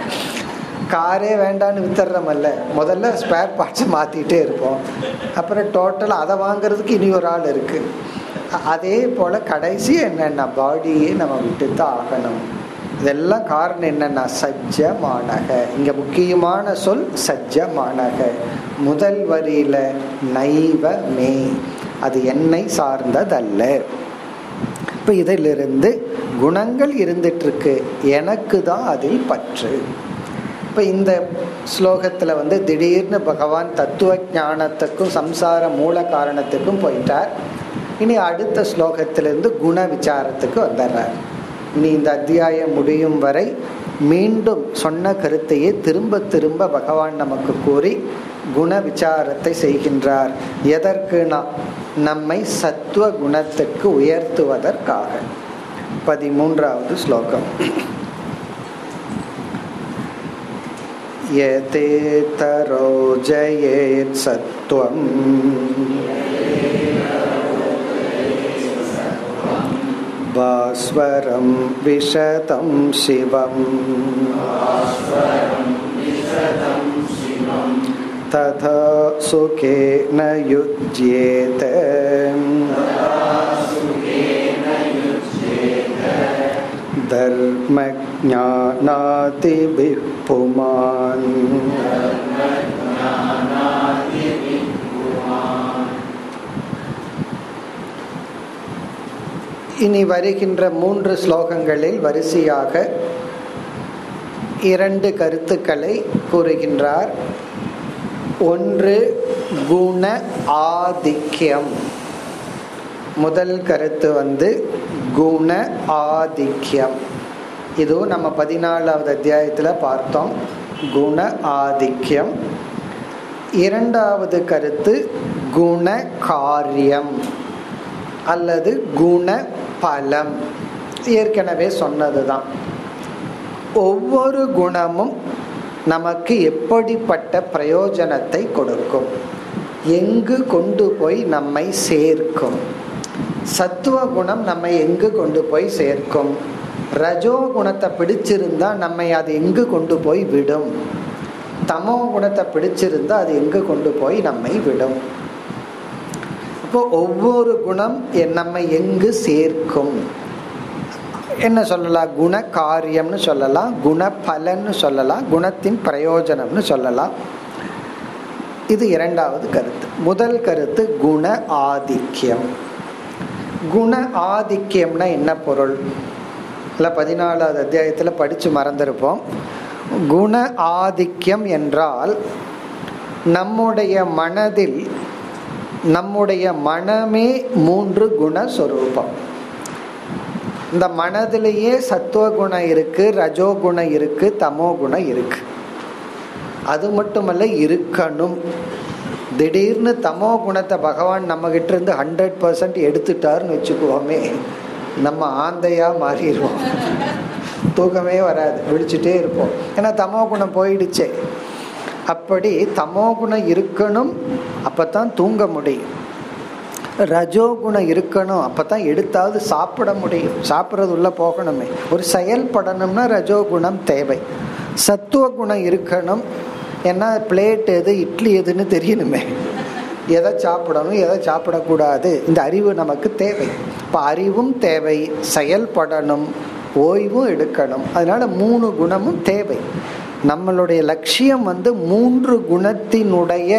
காரே வேண்டான்னு வித்துறமல்ல முதல்ல ஸ்பேர் பார்ட்ஸை மாற்றிட்டே இருப்போம் அப்புறம் டோட்டலாக அதை வாங்குறதுக்கு இனி ஒரு ஆள் இருக்கு அதே போல் கடைசி என்னென்னா பாடியே நம்ம விட்டு தான் ஆகணும் இதெல்லாம் காரணம் என்னன்னா சஜ்ஜமானக இங்க முக்கியமான சொல் சஜ்ஜமானக முதல் வரியில நைவ மே அது என்னை சார்ந்ததல்ல இப்ப இதிலிருந்து குணங்கள் இருந்துட்டு இருக்கு எனக்கு தான் அதில் பற்று இப்ப இந்த ஸ்லோகத்துல வந்து திடீர்னு பகவான் தத்துவ ஞானத்துக்கும் சம்சார மூல காரணத்துக்கும் போயிட்டார் இனி அடுத்த ஸ்லோகத்திலிருந்து குண விசாரத்துக்கு வந்துடுறார் இனி இந்த அத்தியாயம் முடியும் வரை மீண்டும் சொன்ன கருத்தையே திரும்ப திரும்ப பகவான் நமக்கு கூறி குண விசாரத்தை செய்கின்றார் எதற்குனா நம்மை சத்துவ குணத்துக்கு உயர்த்துவதற்காக பதிமூன்றாவது ஸ்லோகம் यतेतरो जयेत् सत्त्वम् भास्वरं विशतं शिवम् तथा सुखेन युज्येत धर्मज्ञानातिभिः पुमान् இனி வருகின்ற மூன்று ஸ்லோகங்களில் வரிசையாக இரண்டு கருத்துக்களை கூறுகின்றார் ஒன்று குண ஆதிக்கியம் முதல் கருத்து வந்து குண ஆதிக்கியம் இதுவும் நம்ம பதினாலாவது அத்தியாயத்தில் பார்த்தோம் குண ஆதிக்கியம் இரண்டாவது கருத்து குண காரியம் அல்லது குண பலம் ஏற்கனவே சொன்னதுதான் ஒவ்வொரு குணமும் நமக்கு எப்படிப்பட்ட பிரயோஜனத்தை கொடுக்கும் எங்கு கொண்டு போய் நம்மை சேர்க்கும் சத்துவ குணம் நம்மை எங்கு கொண்டு போய் சேர்க்கும் ரஜோ குணத்தை பிடிச்சிருந்தா நம்மை அது எங்கு கொண்டு போய் விடும் தமோ குணத்தை பிடிச்சிருந்தா அது எங்கு கொண்டு போய் நம்மை விடும் இப்போ ஒவ்வொரு குணம் நம்மை எங்கு சேர்க்கும் என்ன சொல்லலாம் குண காரியம்னு சொல்லலாம் குண பலன்னு சொல்லலாம் குணத்தின் பிரயோஜனம்னு சொல்லலாம் இது இரண்டாவது கருத்து முதல் கருத்து குண ஆதிக்கியம் குண ஆதிக்கியம்னா என்ன பொருள் இல்லை பதினாலாவது அத்தியாயத்தில் படித்து மறந்திருப்போம் குண ஆதிக்கியம் என்றால் நம்முடைய மனதில் நம்முடைய மனமே மூன்று குணஸ்வரூபம் இந்த மனதிலேயே சத்துவ குணம் இருக்கு ரஜோ குணம் இருக்கு தமோ குணம் இருக்கு அது மட்டுமல்ல இருக்கணும் திடீர்னு தமோ குணத்தை பகவான் நம்ம கிட்ட இருந்து ஹண்ட்ரட் பர்சன்ட் எடுத்துட்டாருன்னு வச்சுக்குவோமே நம்ம ஆந்தையா மாறிடுவோம் தூக்கமே வராது விழிச்சுட்டே இருப்போம் ஏன்னா தமோ குணம் போயிடுச்சே அப்படி தமோ குணம் இருக்கணும் அப்பதான் தூங்க முடியும் ரஜோகுணம் இருக்கணும் அப்பதான் எடுத்தாவது சாப்பிட முடியும் சாப்பிட்றது உள்ள போகணுமே ஒரு செயல்படணும்னா ரஜோகுணம் தேவை சத்துவ குணம் இருக்கணும் ஏன்னா பிளேட் எது இட்லி எதுன்னு தெரியணுமே எதை சாப்பிடணும் எதை சாப்பிடக்கூடாது இந்த அறிவு நமக்கு தேவை இப்போ அறிவும் தேவை செயல்படணும் ஓய்வும் எடுக்கணும் அதனால மூணு குணமும் தேவை நம்மளுடைய லட்சியம் வந்து மூன்று குணத்தினுடைய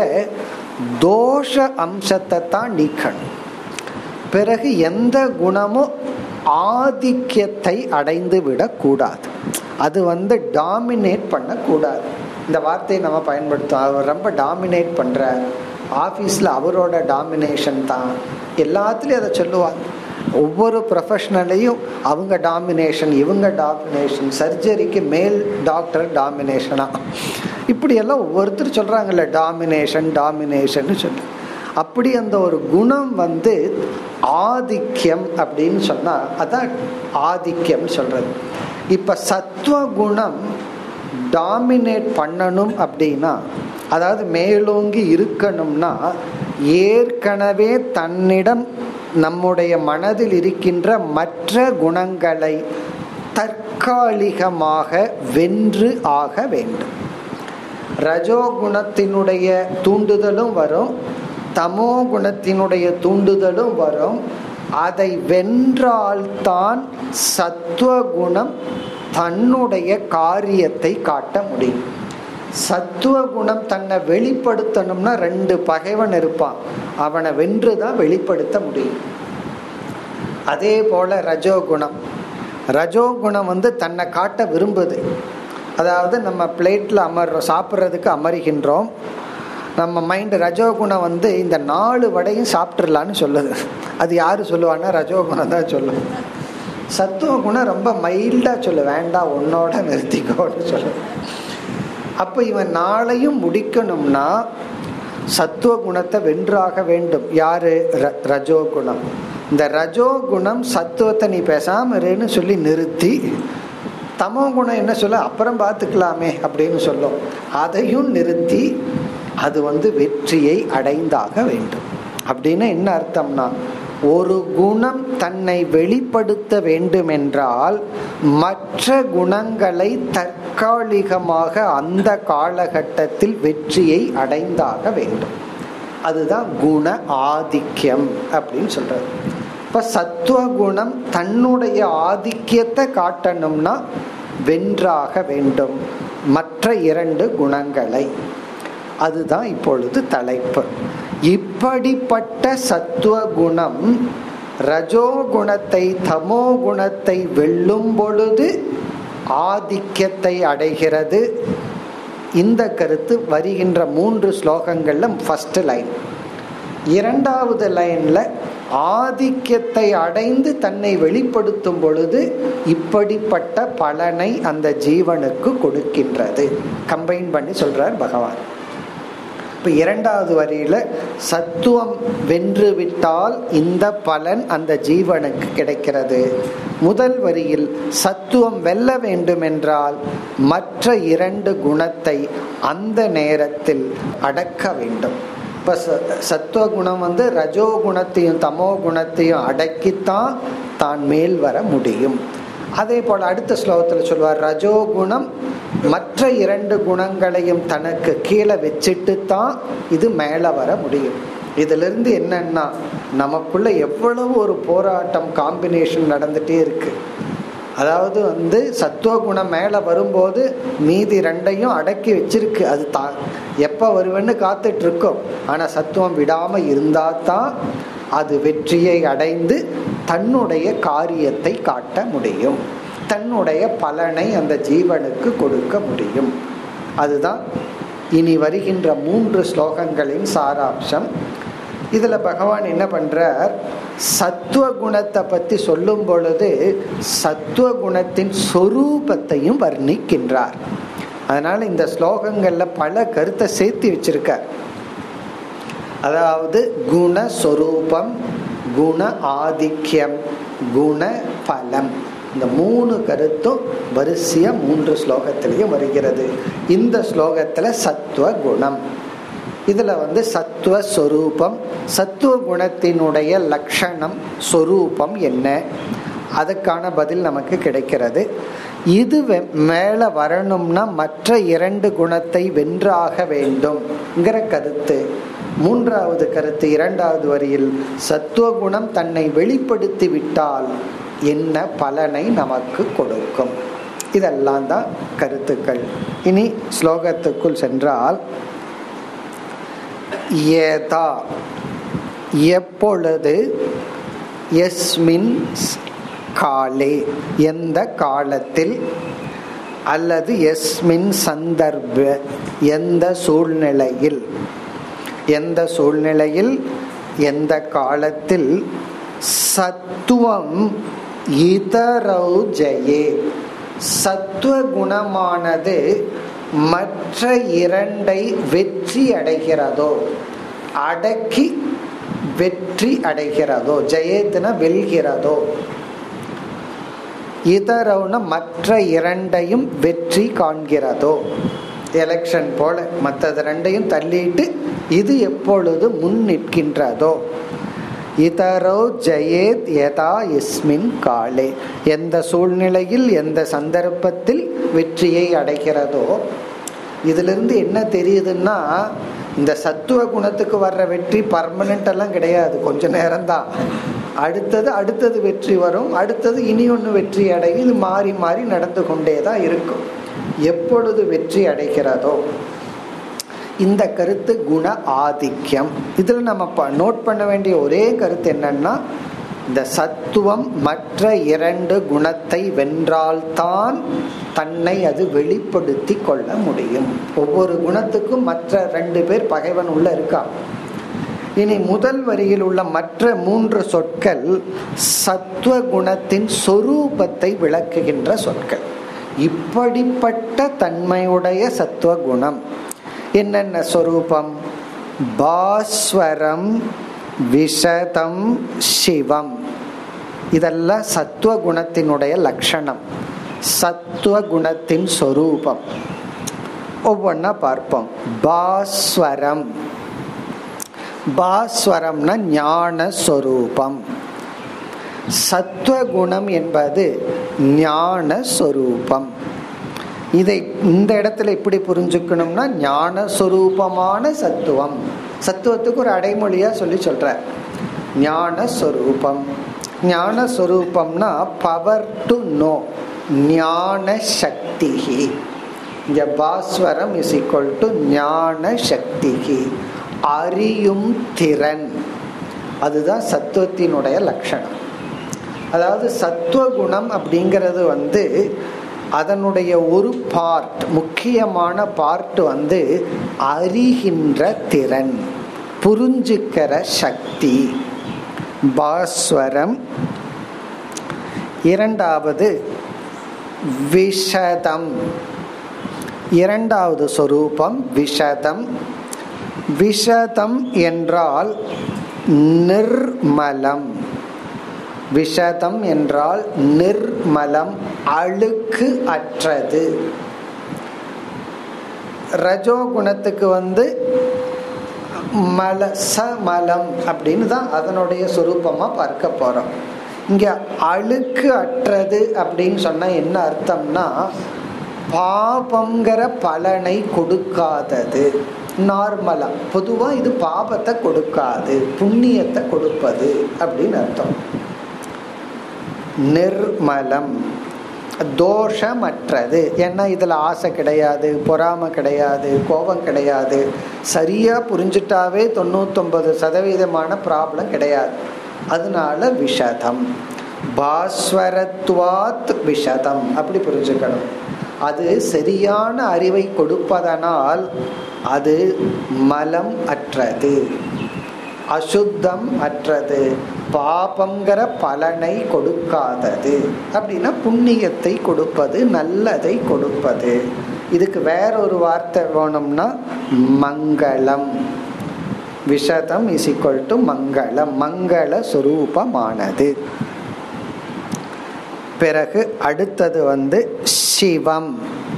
தோஷ அம்சத்தை தான் நீக்கணும் பிறகு எந்த குணமும் ஆதிக்கியத்தை அடைந்து விடக்கூடாது அது வந்து டாமினேட் பண்ணக்கூடாது இந்த வார்த்தையை நம்ம பயன்படுத்தும் அவர் ரொம்ப டாமினேட் பண்ற ஆஃபீஸில் அவரோட டாமினேஷன் தான் எல்லாத்துலேயும் அதை சொல்லுவாங்க ஒவ்வொரு ப்ரொஃபஷனலையும் அவங்க டாமினேஷன் இவங்க டாமினேஷன் சர்ஜரிக்கு மேல் டாக்டர் டாமினேஷனா இப்படியெல்லாம் ஒவ்வொருத்தர் சொல்கிறாங்கல்ல டாமினேஷன் டாமினேஷன் சொல்லி அப்படி அந்த ஒரு குணம் வந்து ஆதிக்கியம் அப்படின்னு சொன்னால் அதான் ஆதிக்கம் சொல்கிறது இப்போ சத்துவ குணம் டாமினேட் பண்ணணும் அப்படின்னா அதாவது மேலோங்கி இருக்கணும்னா ஏற்கனவே தன்னிடம் நம்முடைய மனதில் இருக்கின்ற மற்ற குணங்களை தற்காலிகமாக வென்று ஆக வேண்டும் ரஜோ குணத்தினுடைய தூண்டுதலும் வரும் தமோ குணத்தினுடைய தூண்டுதலும் வரும் அதை வென்றால்தான் சத்துவ குணம் தன்னுடைய காரியத்தை காட்ட முடியும் சத்துவ குணம் தன்னை வெளிப்படுத்தணும்னா ரெண்டு பகைவன் இருப்பான் அவனை வென்று தான் வெளிப்படுத்த முடியும் அதே போல ரஜோகுணம் ரஜோகுணம் வந்து தன்னை காட்ட விரும்புது அதாவது நம்ம பிளேட்டில் அமர்றோம் சாப்பிட்றதுக்கு அமருகின்றோம் நம்ம மைண்டு ரஜோகுணம் வந்து இந்த நாலு வடையும் சாப்பிட்றலான்னு சொல்லுது அது யாரு சொல்லுவான்னா ரஜோகுணம் தான் சொல்லும் சத்துவ குணம் ரொம்ப மைல்டா சொல்லு வேண்டாம் உன்னோட நிறுத்திக்கோன்னு சொல்லு அப்போ இவன் நாளையும் முடிக்கணும்னா சத்துவ குணத்தை வென்றாக வேண்டும் யாரு ரஜோ குணம் இந்த ரஜோ குணம் சத்துவத்தை நீ பேசாம இருன்னு சொல்லி நிறுத்தி தமோ குணம் என்ன சொல்ல அப்புறம் பார்த்துக்கலாமே அப்படின்னு சொல்லும் அதையும் நிறுத்தி அது வந்து வெற்றியை அடைந்தாக வேண்டும் அப்படின்னு என்ன அர்த்தம்னா ஒரு குணம் தன்னை வெளிப்படுத்த வேண்டும் என்றால் மற்ற குணங்களை தற்காலிகமாக அந்த காலகட்டத்தில் வெற்றியை அடைந்தாக வேண்டும் அதுதான் குண ஆதிக்கம் அப்படின்னு சொல்றது இப்ப சத்துவ குணம் தன்னுடைய ஆதிக்கியத்தை காட்டணும்னா வென்றாக வேண்டும் மற்ற இரண்டு குணங்களை அதுதான் இப்பொழுது தலைப்பு இப்படிப்பட்ட சத்துவ குணம் ரஜோ குணத்தை தமோ குணத்தை வெல்லும் பொழுது ஆதிக்கத்தை அடைகிறது இந்த கருத்து வருகின்ற மூன்று ஸ்லோகங்கள்ல ஃபர்ஸ்ட் லைன் இரண்டாவது லைன்ல ஆதிக்கத்தை அடைந்து தன்னை வெளிப்படுத்தும் பொழுது இப்படிப்பட்ட பலனை அந்த ஜீவனுக்கு கொடுக்கின்றது கம்பைன் பண்ணி சொல்றார் பகவான் இப்ப இரண்டாவது வரியில சத்துவம் வென்று விட்டால் இந்த பலன் அந்த ஜீவனுக்கு கிடைக்கிறது முதல் வரியில் சத்துவம் வெல்ல வேண்டும் என்றால் மற்ற இரண்டு குணத்தை அந்த நேரத்தில் அடக்க வேண்டும் இப்ப சத்துவ குணம் வந்து ரஜோ குணத்தையும் தமோ குணத்தையும் அடக்கித்தான் தான் மேல் வர முடியும் அதே போல அடுத்த ஸ்லோகத்தில் சொல்வார் ரஜோ குணம் மற்ற இரண்டு குணங்களையும் தனக்கு கீழே வச்சுட்டு தான் இது மேலே வர முடியும் இதுல இருந்து என்னன்னா நமக்குள்ள எவ்வளவு ஒரு போராட்டம் காம்பினேஷன் நடந்துட்டே இருக்கு அதாவது வந்து சத்துவ குணம் மேலே வரும்போது மீதி ரெண்டையும் அடக்கி வச்சிருக்கு அது தா எப்போ வருவேன்னு காத்துட்டு இருக்கோம் ஆனால் சத்துவம் விடாம இருந்தா தான் அது வெற்றியை அடைந்து தன்னுடைய காரியத்தை காட்ட முடியும் தன்னுடைய பலனை அந்த ஜீவனுக்கு கொடுக்க முடியும் அதுதான் இனி வருகின்ற மூன்று ஸ்லோகங்களின் சாராம்சம் இதுல பகவான் என்ன பண்றார் சத்துவ குணத்தை பத்தி சொல்லும் பொழுது சத்துவ குணத்தின் சொரூபத்தையும் வர்ணிக்கின்றார் அதனால இந்த ஸ்லோகங்கள்ல பல கருத்தை சேர்த்து வச்சிருக்கார் அதாவது குணஸ்வரூபம் குண ஆதிக்கியம் குண பலம் இந்த மூணு கருத்தும் வரிசையா மூன்று ஸ்லோகத்திலையும் வருகிறது இந்த ஸ்லோகத்துல சத்துவ குணம் இதுல வந்து சத்துவ சொரூபம் சத்துவ குணத்தினுடைய லட்சணம் சொரூபம் என்ன அதுக்கான பதில் நமக்கு கிடைக்கிறது இது மேல வரணும்னா மற்ற இரண்டு குணத்தை வென்றாக வேண்டும்ங்கிற கருத்து மூன்றாவது கருத்து இரண்டாவது வரியில் சத்துவ குணம் தன்னை வெளிப்படுத்தி விட்டால் என்ன பலனை நமக்கு கொடுக்கும் இதெல்லாம் தான் கருத்துக்கள் இனி ஸ்லோகத்துக்குள் சென்றால் ஏதா எப்பொழுது எஸ்மின் காலே எந்த காலத்தில் அல்லது எஸ்மின் சந்தர்ப்ப எந்த சூழ்நிலையில் எந்த சூழ்நிலையில் எந்த காலத்தில் சத்துவம் இதரௌ ஜெயே சத்துவ குணமானது மற்ற இரண்டை வெற்றி அடைகிறதோ அடக்கி வெற்றி அடைகிறதோ ஜெயத்தின வெல்கிறதோ இதரவுன மற்ற இரண்டையும் வெற்றி காண்கிறதோ எலெக்ஷன் போல மற்றது ரெண்டையும் தள்ளிட்டு இது எப்பொழுது முன் நிற்கின்றதோ இதரோ ஜெயேத் யதா இஸ்மின் காலே எந்த சூழ்நிலையில் எந்த சந்தர்ப்பத்தில் வெற்றியை அடைகிறதோ இதிலிருந்து என்ன தெரியுதுன்னா இந்த சத்துவ குணத்துக்கு வர்ற வெற்றி பர்மனண்ட் எல்லாம் கிடையாது கொஞ்ச நேரம்தான் அடுத்தது அடுத்தது வெற்றி வரும் அடுத்தது இனி ஒன்று வெற்றி அடையும் இது மாறி மாறி நடந்து கொண்டே தான் இருக்கும் எப்பொழுது வெற்றி அடைகிறதோ இந்த கருத்து குண ஆதிக்கம் இதுல நம்ம நோட் பண்ண வேண்டிய ஒரே கருத்து என்னன்னா இந்த சத்துவம் மற்ற இரண்டு குணத்தை வென்றால்தான் தன்னை அது வெளிப்படுத்தி கொள்ள முடியும் ஒவ்வொரு குணத்துக்கும் மற்ற ரெண்டு பேர் பகைவன் உள்ள இருக்கான் இனி முதல் வரியில் உள்ள மற்ற மூன்று சொற்கள் சத்துவ குணத்தின் சொரூபத்தை விளக்குகின்ற சொற்கள் இப்படிப்பட்ட தன்மையுடைய சத்துவ குணம் என்னென்ன சொரூபம் பாஸ்வரம் விஷதம் சிவம் இதெல்லாம் சத்துவ குணத்தினுடைய லட்சணம் சத்துவ குணத்தின் சொரூபம் ஒவ்வொன்னா பார்ப்போம் பாஸ்வரம் பாஸ்வரம்னா ஞான சொரூபம் சத்துவகுணம் என்பது ஞான சொரூபம் இதை இந்த இடத்துல எப்படி புரிஞ்சுக்கணும்னா ஞான சொரூபமான சத்துவம் சத்துவத்துக்கு ஒரு அடைமொழியா சொல்லி சொல்ற ஞான சொரூபம் ஞான சொரூபம்னா பவர் டு நோ ஞான சக்தி இங்க பாஸ்வரம் இஸ் ஈக்குவல் டு ஞான சக்தி அறியும் திறன் அதுதான் சத்துவத்தினுடைய லட்சணம் அதாவது சத்துவ குணம் அப்படிங்கிறது வந்து அதனுடைய ஒரு பார்ட் முக்கியமான பார்ட் வந்து அறிகின்ற திறன் புரிஞ்சுக்கிற சக்தி பாஸ்வரம் இரண்டாவது விஷதம் இரண்டாவது சொரூபம் விஷதம் விஷதம் என்றால் நிர்மலம் விஷதம் என்றால் நிர்மலம் அழுக்கு அற்றது ரஜோகுணத்துக்கு வந்து மல சமலம் அப்படின்னு தான் அதனுடைய சொரூபமா பார்க்க போறோம் இங்க அழுக்கு அற்றது அப்படின்னு சொன்னா என்ன அர்த்தம்னா பாபங்கிற பலனை கொடுக்காதது நார்மலா பொதுவா இது பாபத்தை கொடுக்காது புண்ணியத்தை கொடுப்பது அப்படின்னு அர்த்தம் நிர்மலம் தோஷமற்றது ஏன்னா இதுல ஆசை கிடையாது பொறாமை கிடையாது கோபம் கிடையாது சரியா புரிஞ்சுட்டாவே தொண்ணூத்தொன்பது சதவீதமான ப்ராப்ளம் கிடையாது அதனால விஷதம் பாஸ்வரத்வாத் விஷதம் அப்படி புரிஞ்சுக்கணும் அது சரியான அறிவை கொடுப்பதனால் அது மலம் அற்றது அசுத்தம் அற்றது பாபங்கிற பலனை கொடுக்காதது அப்படின்னா புண்ணியத்தை கொடுப்பது நல்லதை கொடுப்பது இதுக்கு வேற ஒரு வார்த்தை வேணும்னா மங்களம் விஷதம் இஸ் ஈக்குவல் டு மங்களம் மங்கள சுரூபமானது பிறகு அடுத்தது வந்து சிவம்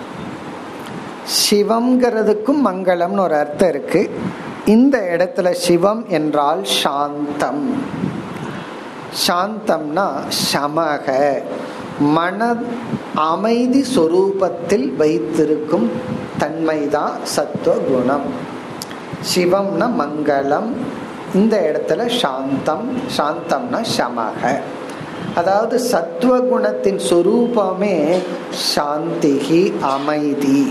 சிவம்ங்கிறதுக்கும் மங்களம்னு ஒரு அர்த்தம் இருக்கு இந்த இடத்துல சிவம் என்றால் சாந்தம் சாந்தம்னா சமக மன அமைதி சொரூபத்தில் வைத்திருக்கும் தன்மைதான் சத்துவ குணம் சிவம்னா மங்களம் இந்த இடத்துல சாந்தம் சாந்தம்னா சமக அதாவது சத்துவ குணத்தின் சொரூபமே சாந்திகி அமைதி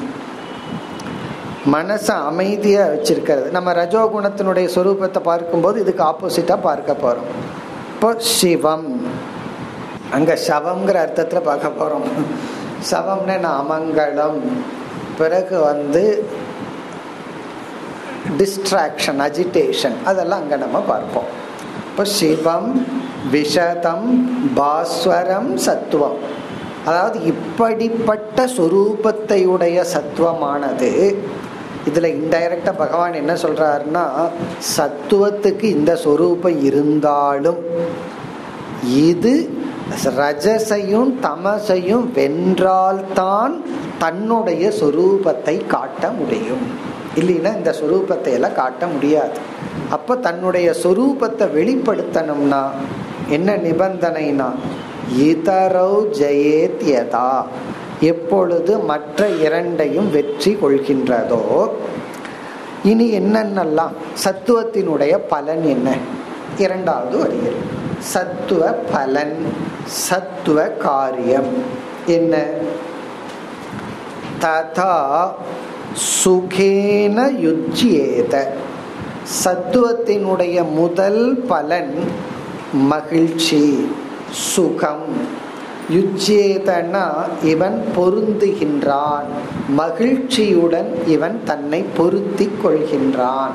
மனசை அமைதியா வச்சிருக்கிறது நம்ம ரஜோகுணத்தினுடைய சொரூபத்தை பார்க்கும்போது இதுக்கு ஆப்போசிட்டா பார்க்க போறோம் இப்போ சிவம் அங்க சவம்ங்கிற அர்த்தத்துல பார்க்க போறோம் சவம்னா நான் அமங்கலம் பிறகு வந்து டிஸ்ட்ராக்ஷன் அஜிடேஷன் அதெல்லாம் அங்க நம்ம பார்ப்போம் இப்போ சிவம் விஷதம் பாஸ்வரம் சத்துவம் அதாவது இப்படிப்பட்ட சொரூபத்தை உடைய சத்துவமானது இதுல இன்டைரக்டா பகவான் என்ன சொல்றாருன்னா சத்துவத்துக்கு இந்த சொரூபம் இருந்தாலும் இது ரஜசையும் தமசையும் வென்றால்தான் தன்னுடைய சொரூபத்தை காட்ட முடியும் இல்லைன்னா இந்த சொரூபத்தை எல்லாம் காட்ட முடியாது அப்ப தன்னுடைய சொரூபத்தை வெளிப்படுத்தணும்னா என்ன நிபந்தனைனா இதரௌ ஜெயேத்யதா எப்பொழுது மற்ற இரண்டையும் வெற்றி கொள்கின்றதோ இனி என்னென்னலாம் சத்துவத்தினுடைய பலன் என்ன இரண்டாவது வரியில் சத்துவ பலன் சத்துவ காரியம் என்ன ததா சுகேன யுஜ்யேத சத்துவத்தினுடைய முதல் பலன் மகிழ்ச்சி சுகம் யுஜ்யேதனா இவன் பொருந்துகின்றான் மகிழ்ச்சியுடன் இவன் தன்னை பொருத்தி கொள்கின்றான்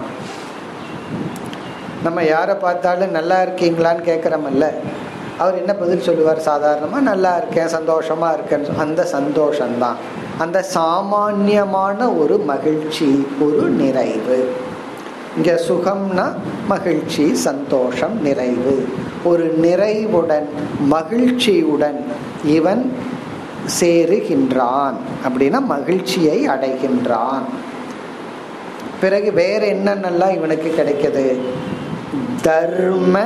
நம்ம யாரை பார்த்தாலும் நல்லா இருக்கீங்களான்னு கேட்குறோமல்ல அவர் என்ன பதில் சொல்லுவார் சாதாரணமாக நல்லா இருக்கேன் சந்தோஷமா இருக்கேன்னு அந்த சந்தோஷம்தான் அந்த சாமான்யமான ஒரு மகிழ்ச்சி ஒரு நிறைவு இங்க சுகம்னா மகிழ்ச்சி சந்தோஷம் நிறைவு ஒரு நிறைவுடன் மகிழ்ச்சியுடன் இவன் சேருகின்றான் அப்படின்னா மகிழ்ச்சியை அடைகின்றான் பிறகு வேற என்னென்னலாம் இவனுக்கு கிடைக்குது தர்ம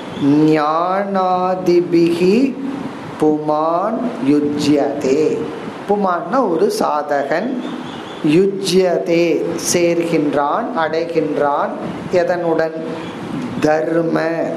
ஞானாதிபிகி புமான் யுஜ்யதே புமான்னா ஒரு சாதகன் யுஜ்யதே சேர்கின்றான் அடைகின்றான் எதனுடன் தர்ம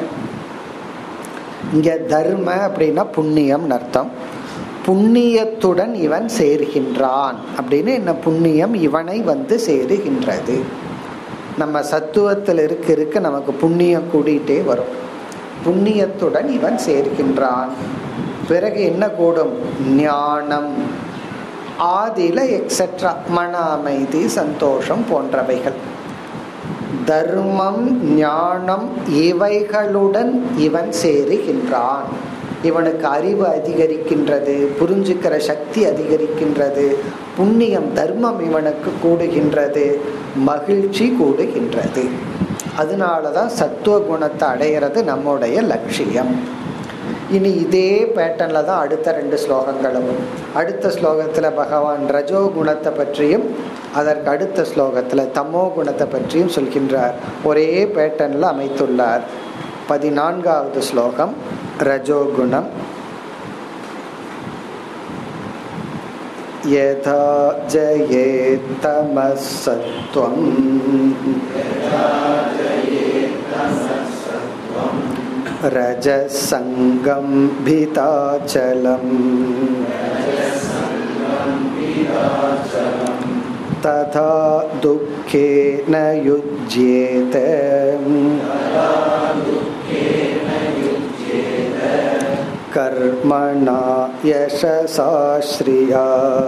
இங்க தர்ம அப்படின்னா புண்ணியம் அர்த்தம் புண்ணியத்துடன் இவன் சேர்கின்றான் அப்படின்னு என்ன புண்ணியம் இவனை வந்து சேருகின்றது நம்ம சத்துவத்தில் இருக்க இருக்க நமக்கு புண்ணியம் கூடிட்டே வரும் புண்ணியத்துடன் இவன் சேர்கின்றான் பிறகு என்ன கூடும் ஞானம் ஆதில எக்ஸெட்ரா மன அமைதி சந்தோஷம் போன்றவைகள் தர்மம் ஞானம் இவைகளுடன் இவன் சேருகின்றான் இவனுக்கு அறிவு அதிகரிக்கின்றது புரிஞ்சுக்கிற சக்தி அதிகரிக்கின்றது புண்ணியம் தர்மம் இவனுக்கு கூடுகின்றது மகிழ்ச்சி கூடுகின்றது அதனாலதான் சத்துவ குணத்தை அடையிறது நம்முடைய லட்சியம் இனி இதே பேட்டர்ல தான் அடுத்த ரெண்டு ஸ்லோகங்களும் அடுத்த ஸ்லோகத்துல பகவான் ரஜோ குணத்தை பற்றியும் அதற்கு அடுத்த ஸ்லோகத்துல தமோ குணத்தை பற்றியும் சொல்கின்றார் ஒரே பேட்டர்ன்ல அமைத்துள்ளார் பதினான்காவது ஸ்லோகம் ரஜோகுணம் यथा जयेत्तमः सत्त्वम् रजसङ्गं भिताचलम् तथा दुःखेन युज्येत कर्मणा यशसा श्रिया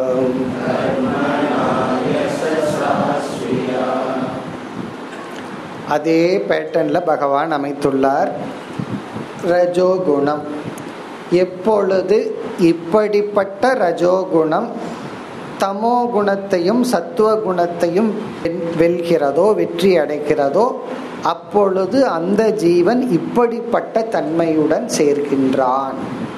அதே பேட்டர்ன்ல பகவான் அமைத்துள்ளார் ரஜோகுணம் எப்பொழுது இப்படிப்பட்ட ரஜோகுணம் தமோ குணத்தையும் சத்துவ குணத்தையும் வெல்கிறதோ வெற்றி அடைக்கிறதோ அப்பொழுது அந்த ஜீவன் இப்படிப்பட்ட தன்மையுடன் சேர்க்கின்றான்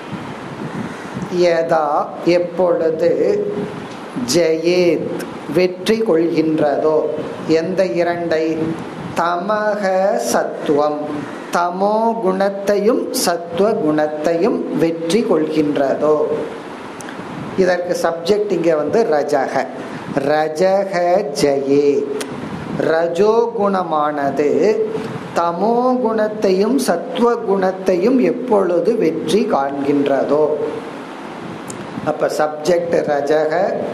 யதா எப்பொழுது ஜெயேத் வெற்றி கொள்கின்றதோ எந்த இரண்டை தமக சத்துவம் தமோ குணத்தையும் சத்துவ குணத்தையும் வெற்றி கொள்கின்றதோ இதற்கு சப்ஜெக்ட் இங்க வந்து ரஜக ரஜக ஜெயேத் ரஜோ குணமானது தமோ குணத்தையும் சத்துவ குணத்தையும் எப்பொழுது வெற்றி காண்கின்றதோ அப்ப சப்ஜெக்ட் ரஜக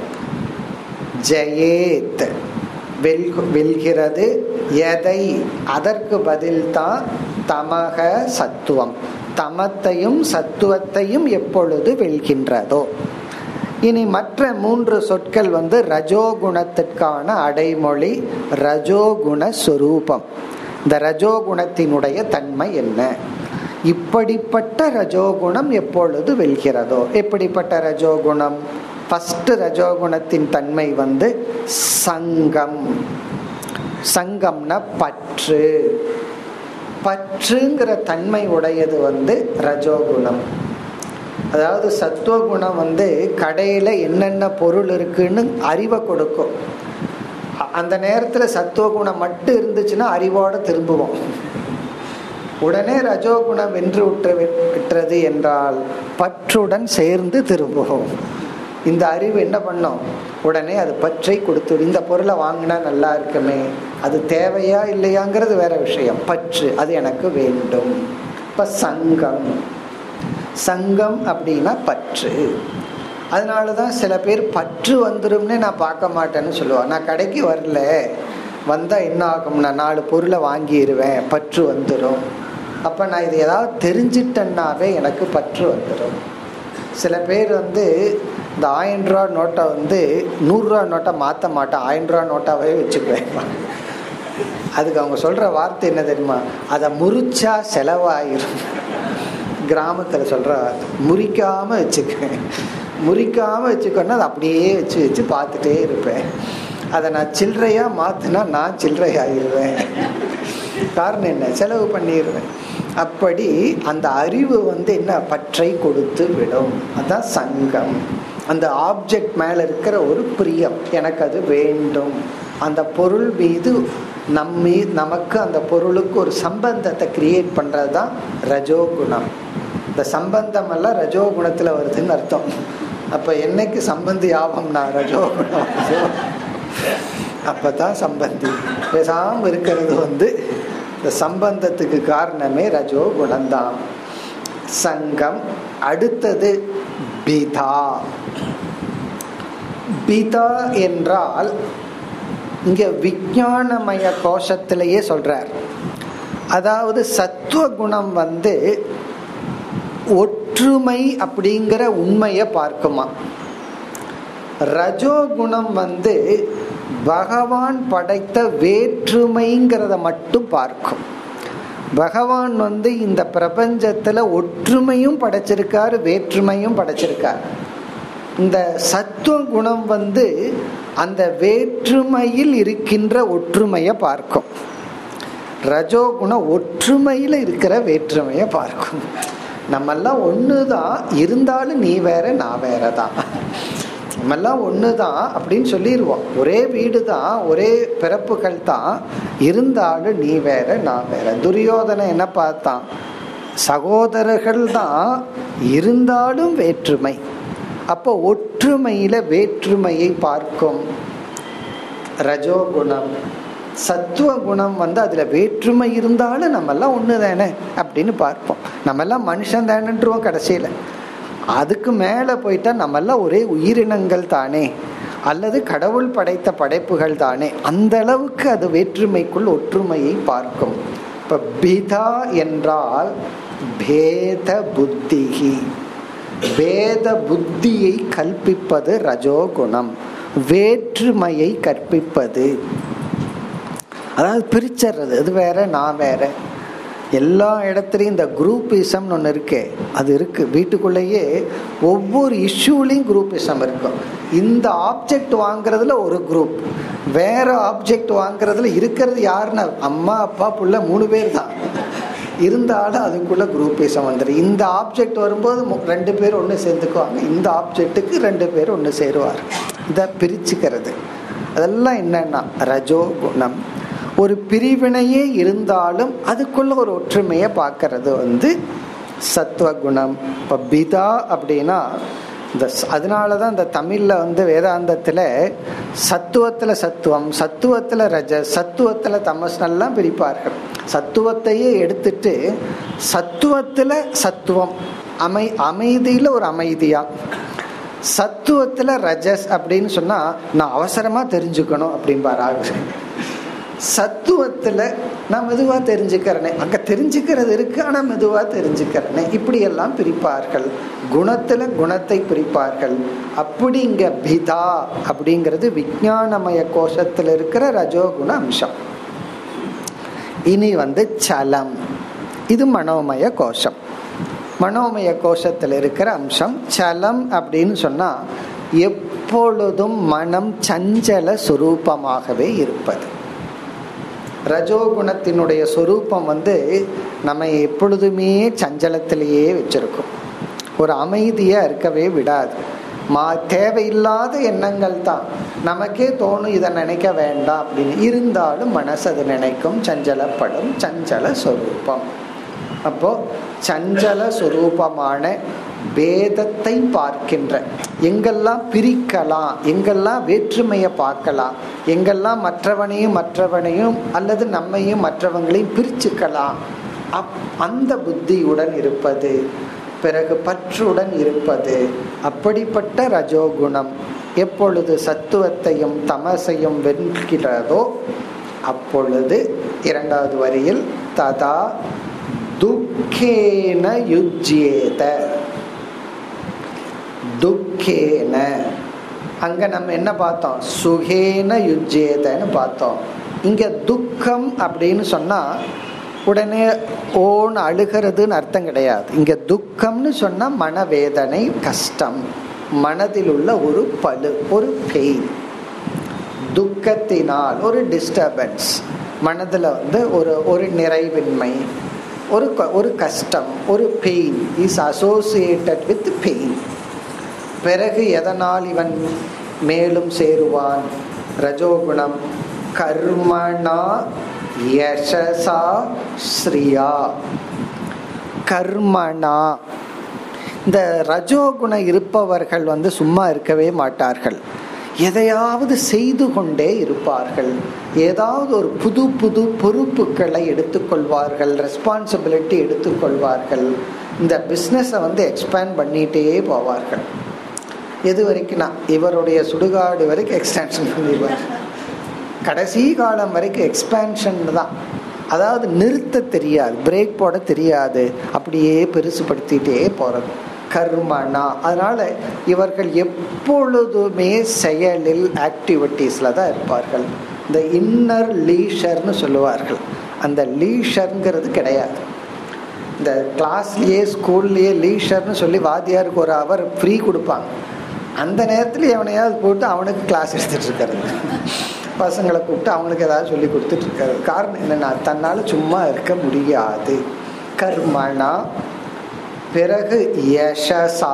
ஜெயேத் வெல் வெல்கிறது எதை அதற்கு பதில் தான் தமக சத்துவம் தமத்தையும் சத்துவத்தையும் எப்பொழுது வெல்கின்றதோ இனி மற்ற மூன்று சொற்கள் வந்து ரஜோகுணத்திற்கான அடைமொழி ரஜோகுண சொரூபம் இந்த ரஜோகுணத்தினுடைய தன்மை என்ன இப்படிப்பட்ட ரஜோகுணம் எப்பொழுது வெல்கிறதோ எப்படிப்பட்ட ரஜோகுணம் ஃபஸ்ட் ரஜோகுணத்தின் தன்மை வந்து சங்கம் சங்கம்னா பற்று பற்றுங்கிற தன்மை உடையது வந்து ரஜோகுணம் அதாவது சத்துவகுணம் வந்து கடையில என்னென்ன பொருள் இருக்குன்னு அறிவை கொடுக்கும் அந்த நேரத்துல சத்துவகுணம் மட்டும் இருந்துச்சுன்னா அறிவோட திரும்புவோம் உடனே ரஜோகுணம் வென்று விட்டு விட்டுறது என்றால் பற்றுடன் சேர்ந்து திரும்புவோம் இந்த அறிவு என்ன பண்ணும் உடனே அது பற்றை கொடுத்து இந்த பொருளை வாங்கினா நல்லா இருக்குமே அது தேவையா இல்லையாங்கிறது வேற விஷயம் பற்று அது எனக்கு வேண்டும் இப்ப சங்கம் சங்கம் அப்படின்னா பற்று அதனாலதான் சில பேர் பற்று வந்துரும்னு நான் பார்க்க மாட்டேன்னு சொல்லுவான் நான் கடைக்கு வரல வந்தா என்ன ஆகும் நான் நாலு பொருளை வாங்கிடுவேன் பற்று வந்துடும் அப்ப நான் இது ஏதாவது தெரிஞ்சிட்டேன்னாவே எனக்கு பற்று வந்துடும் சில பேர் வந்து இந்த ஆயிரம் ரூபா நோட்டை வந்து நூறுரூவா நோட்டை மாற்ற மாட்டேன் ஆயிரம் ரூபா நோட்டாவே வச்சுக்குவேன் அதுக்கு அவங்க சொல்ற வார்த்தை என்ன தெரியுமா அதை முறிச்சா செலவாயிரும் கிராமத்துல சொல்ற முறிக்காம வச்சுக்க முறிக்காம வச்சுக்கோன்னா அதை அப்படியே வச்சு வச்சு பார்த்துட்டே இருப்பேன் அதை நான் சில்லறையா மாத்தினா நான் சில்லறை ஆயிடுவேன் காரணம் என்ன செலவு பண்ணிடுவேன் அப்படி அந்த அறிவு வந்து என்ன பற்றை கொடுத்து விடும் அதான் சங்கம் அந்த ஆப்ஜெக்ட் மேல இருக்கிற ஒரு பிரியம் எனக்கு அது வேண்டும் அந்த பொருள் மீது நம்மீ நமக்கு அந்த பொருளுக்கு ஒரு சம்பந்தத்தை கிரியேட் பண்றது தான் ரஜோகுணம் இந்த சம்பந்தம் எல்லாம் ரஜோகுணத்துல வருதுன்னு அர்த்தம் அப்ப என்னைக்கு சம்பந்தி ஆகும்னா ரஜோகுணம் அப்பதான் சம்பந்தி பேசாம இருக்கிறது வந்து இந்த சம்பந்தத்துக்கு காரணமே ரஜோ குணம்தான் சங்கம் அடுத்தது பிதா பிதா என்றால் இங்க விஞ்ஞானமய கோஷத்திலேயே சொல்றார் அதாவது சத்துவ குணம் வந்து ஒற்றுமை அப்படிங்கிற உண்மையை பார்க்குமா ரஜோகுணம் வந்து பகவான் படைத்த வேற்றுமைங்கிறத மட்டும் பார்க்கும் பகவான் வந்து இந்த பிரபஞ்சத்துல ஒற்றுமையும் படைச்சிருக்காரு வேற்றுமையும் படைச்சிருக்காரு இந்த சத்துவ குணம் வந்து அந்த வேற்றுமையில் இருக்கின்ற ஒற்றுமையை பார்க்கும் ரஜோகுணம் ஒற்றுமையில இருக்கிற வேற்றுமையை பார்க்கும் நம்மெல்லாம் ஒண்ணுதான் இருந்தாலும் நீ வேற நான் வேற தான் நம்மெல்லாம் ஒண்ணுதான் அப்படின்னு சொல்லிடுவோம் ஒரே வீடு தான் ஒரே பிறப்புகள் தான் இருந்தாலும் நீ வேற நான் வேற துரியோதனை என்ன பார்த்தான் சகோதரர்கள் தான் இருந்தாலும் வேற்றுமை அப்போ ஒற்றுமையில வேற்றுமையை பார்க்கும் ரஜோகுணம் சத்துவ குணம் வந்து அதுல வேற்றுமை இருந்தாலும் நம்ம எல்லாம் ஒண்ணு தானே அப்படின்னு பார்ப்போம் நம்ம எல்லாம் மனுஷன் தானேன்றோம் கடைசியில அதுக்கு மேல போயிட்டா நம்ம எல்லாம் ஒரே உயிரினங்கள் தானே அல்லது கடவுள் படைத்த படைப்புகள் தானே அந்த அளவுக்கு அது வேற்றுமைக்குள் ஒற்றுமையை பார்க்கும் இப்ப பிதா என்றால் பேத புத்திகி வேத புத்தியை கற்பிப்பது ரஜோகுணம் வேற்றுமையை கற்பிப்பது அதாவது பிரிச்சறது அது வேற நான் வேற எல்லா இடத்துலையும் இந்த குரூப்பிசம்னு ஒன்று இருக்கே அது இருக்கு வீட்டுக்குள்ளேயே ஒவ்வொரு இஷ்யூலையும் குரூப்பிசம் இருக்கும் இந்த ஆப்ஜெக்ட் வாங்குறதுல ஒரு குரூப் வேற ஆப்ஜெக்ட் வாங்குறதுல இருக்கிறது யாருன்னா அம்மா அப்பா புள்ள மூணு பேர் தான் இருந்தாலும் அதுக்குள்ள குரூப்பிசம் வந்துடும் இந்த ஆப்ஜெக்ட் வரும்போது ரெண்டு பேர் ஒன்று சேர்ந்துக்குவாங்க இந்த ஆப்ஜெக்ட்டுக்கு ரெண்டு பேர் ஒன்று சேருவார் இதை பிரிச்சுக்கிறது அதெல்லாம் என்னன்னா ரஜோ குணம் ஒரு பிரிவினையே இருந்தாலும் அதுக்குள்ள ஒரு ஒற்றுமையை பார்க்கறது வந்து சத்துவ குணம் இப்போ பிதா அப்படின்னா இந்த அதனாலதான் இந்த தமிழ்ல வந்து வேதாந்தத்துல சத்துவத்துல சத்துவம் சத்துவத்துல ரஜ சத்துவத்துல தமஸ் எல்லாம் பிரிப்பார்கள் சத்துவத்தையே எடுத்துட்டு சத்துவத்துல சத்துவம் அமை அமைதியில ஒரு அமைதியா சத்துவத்துல ரஜஸ் அப்படின்னு சொன்னா நான் அவசரமா தெரிஞ்சுக்கணும் அப்படின்பாரு சத்துவத்துல நான் மெதுவா தெரிஞ்சுக்கிறனே அங்க தெரிஞ்சுக்கிறது இருக்கு ஆனா மெதுவா தெரிஞ்சுக்கிறனே இப்படி எல்லாம் பிரிப்பார்கள் குணத்துல குணத்தை பிரிப்பார்கள் அப்படி இங்க பிதா அப்படிங்கிறது விஞ்ஞானமய கோஷத்துல இருக்கிற ரஜோகுண அம்சம் இனி வந்து சலம் இது மனோமய கோஷம் மனோமய கோஷத்தில் இருக்கிற அம்சம் சலம் அப்படின்னு சொன்னா எப்பொழுதும் மனம் சஞ்சல சுரூபமாகவே இருப்பது ரஜோகுணத்தினுடைய சொரூபம் வந்து நம்ம எப்பொழுதுமே சஞ்சலத்திலேயே வச்சிருக்கோம் ஒரு அமைதியா இருக்கவே விடாது மா தேவையில்லாத எண்ணங்கள் தான் நமக்கே தோணும் இதை நினைக்க வேண்டாம் அப்படின்னு இருந்தாலும் மனசு அது நினைக்கும் சஞ்சலப்படும் சஞ்சல சொரூபம் அப்போ சஞ்சல சுரூபமான வேதத்தை பார்க்கின்ற எங்கெல்லாம் பிரிக்கலாம் எங்கெல்லாம் வேற்றுமையை பார்க்கலாம் எங்கெல்லாம் மற்றவனையும் மற்றவனையும் அல்லது நம்மையும் மற்றவங்களையும் பிரிச்சுக்கலாம் அப் அந்த புத்தியுடன் இருப்பது பிறகு பற்றுடன் இருப்பது அப்படிப்பட்ட ரஜோகுணம் எப்பொழுது சத்துவத்தையும் தமசையும் வென்கிறதோ அப்பொழுது இரண்டாவது வரியில் ததா துக்கேன யுஜ்யேத துக்கேன அங்க நம்ம என்ன பார்த்தோம் சுகேன யுஜ்யேதன்னு பார்த்தோம் இங்க துக்கம் அப்படின்னு சொன்னா உடனே ஓன் அழுகிறதுன்னு அர்த்தம் கிடையாது இங்க துக்கம்னு சொன்னா மனவேதனை கஷ்டம் மனதில் உள்ள ஒரு பழு ஒரு பெயின் துக்கத்தினால் ஒரு டிஸ்டர்பன்ஸ் மனதில் வந்து ஒரு ஒரு நிறைவின்மை ஒரு ஒரு கஷ்டம் ஒரு pain is associated with pain பிறகு எதனால் இவன் மேலும் சேருவான் ரஜோகுணம் கர்மணா யசசா ஸ்ரீயா கர்மணா இந்த ரஜோகுணம் இருப்பவர்கள் வந்து சும்மா இருக்கவே மாட்டார்கள் எதையாவது செய்து கொண்டே இருப்பார்கள் ஏதாவது ஒரு புது புது பொறுப்புகளை எடுத்துக்கொள்வார்கள் ரெஸ்பான்சிபிலிட்டி எடுத்துக்கொள்வார்கள் இந்த பிஸ்னஸை வந்து எக்ஸ்பேண்ட் பண்ணிகிட்டே போவார்கள் எது வரைக்கும்னா இவருடைய சுடுகாடு வரைக்கும் எக்ஸ்டென்ஷன் பண்ணிடுவார் கடைசி காலம் வரைக்கும் எக்ஸ்பேன்ஷன் தான் அதாவது நிறுத்த தெரியாது பிரேக் போட தெரியாது அப்படியே பெருசுப்படுத்திட்டே போகிறது கர்மனா அதனால இவர்கள் எப்பொழுதுமே செயலில் ஆக்டிவிட்டீஸில் தான் இருப்பார்கள் இந்த இன்னர் லீஷர்னு சொல்லுவார்கள் அந்த லீஷருங்கிறது கிடையாது இந்த கிளாஸ்லேயே ஸ்கூல்லையே லீஷர்னு சொல்லி வாத்தியாருக்கு ஒரு அவர் ஃப்ரீ கொடுப்பாங்க அந்த நேரத்தில் எவனையாவது போட்டு அவனுக்கு கிளாஸ் எடுத்துட்டு இருக்கிறது பசங்களை கூப்பிட்டு அவங்களுக்கு ஏதாவது சொல்லி கொடுத்துட்டு இருக்காரு காரணம் என்னன்னா தன்னால் சும்மா இருக்க முடியாது கர்மனா பிறகு யசசா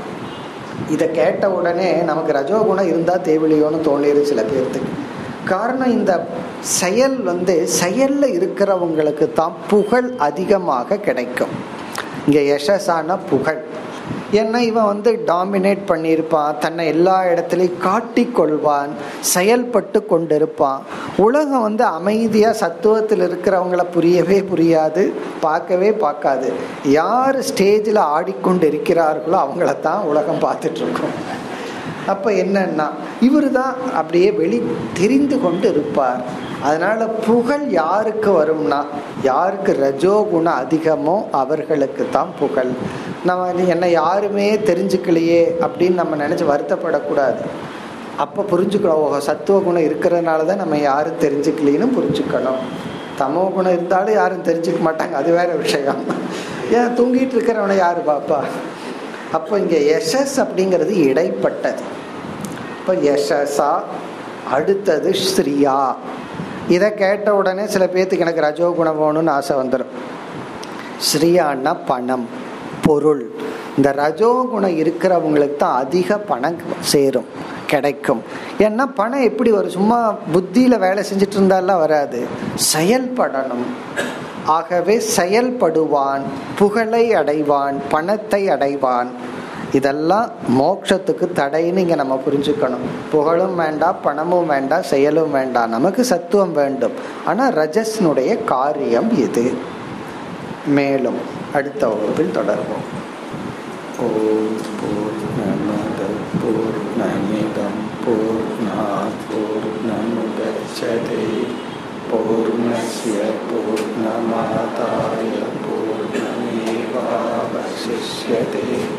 இதை கேட்ட உடனே நமக்கு ரஜோகுணம் இருந்தால் தேவையில்லையோன்னு தோணிடு சில பேர்த்துக்கு காரணம் இந்த செயல் வந்து செயல்ல இருக்கிறவங்களுக்கு தான் புகழ் அதிகமாக கிடைக்கும் இங்க யசஸான புகழ் ஏன்னா இவன் வந்து டாமினேட் பண்ணியிருப்பான் தன்னை எல்லா இடத்துலையும் காட்டி கொள்வான் செயல்பட்டு கொண்டிருப்பான் உலகம் வந்து அமைதியாக சத்துவத்தில் இருக்கிறவங்கள புரியவே புரியாது பார்க்கவே பார்க்காது யார் ஸ்டேஜில் ஆடிக்கொண்டு இருக்கிறார்களோ அவங்கள தான் உலகம் பார்த்துட்டு இருக்கோம் அப்போ என்னன்னா இவர் தான் அப்படியே வெளி தெரிந்து கொண்டு இருப்பார் அதனால புகழ் யாருக்கு வரும்னா யாருக்கு ரஜோகுணம் அதிகமோ அவர்களுக்கு தான் புகழ் நம்ம என்ன யாருமே தெரிஞ்சுக்கலையே அப்படின்னு நம்ம நினச்சி வருத்தப்படக்கூடாது அப்போ புரிஞ்சுக்கணும் ஓ சத்துவ குணம் இருக்கிறதுனால தான் நம்ம யாரும் தெரிஞ்சுக்கலின்னு புரிஞ்சுக்கணும் தமோ குணம் இருந்தாலும் யாரும் தெரிஞ்சுக்க மாட்டாங்க அது வேற விஷயம் ஏன் தூங்கிட்டு இருக்கிறவனை யாரு பாப்பா அப்போ இங்கே யசஸ் அப்படிங்கிறது இடைப்பட்டது இப்போ யசஸா அடுத்தது ஸ்ரீயா இதை கேட்ட உடனே சில பேர்த்துக்கு எனக்கு ரஜோகுணம் வேணும்னு ஆசை வந்துடும் ஸ்ரீயான்னா பணம் பொருள் இந்த ரஜோகுணம் இருக்கிறவங்களுக்கு தான் அதிக பணம் சேரும் கிடைக்கும் ஏன்னா பணம் எப்படி வரும் சும்மா புத்தியில் வேலை செஞ்சுட்டு இருந்தாலாம் வராது செயல்படணும் ஆகவே செயல்படுவான் புகழை அடைவான் பணத்தை அடைவான் இதெல்லாம் மோட்சத்துக்கு தடைன்னு இங்கே நம்ம புரிஞ்சுக்கணும் புகழும் வேண்டாம் பணமும் வேண்டாம் செயலும் வேண்டாம் நமக்கு சத்துவம் வேண்டும் ஆனால் ரஜஸ்னுடைய காரியம் இது மேலும் அடுத்த வகுப்பில் தொடர்வோம் ஓம் பூர்ணமத பூர்ணமிதம் பூர்ணாத் பூர்ணமுதச்சதே பூர்ணஸ்ய பூர்ணமாதாய பூர்ணமேவாவசிஷ்யதே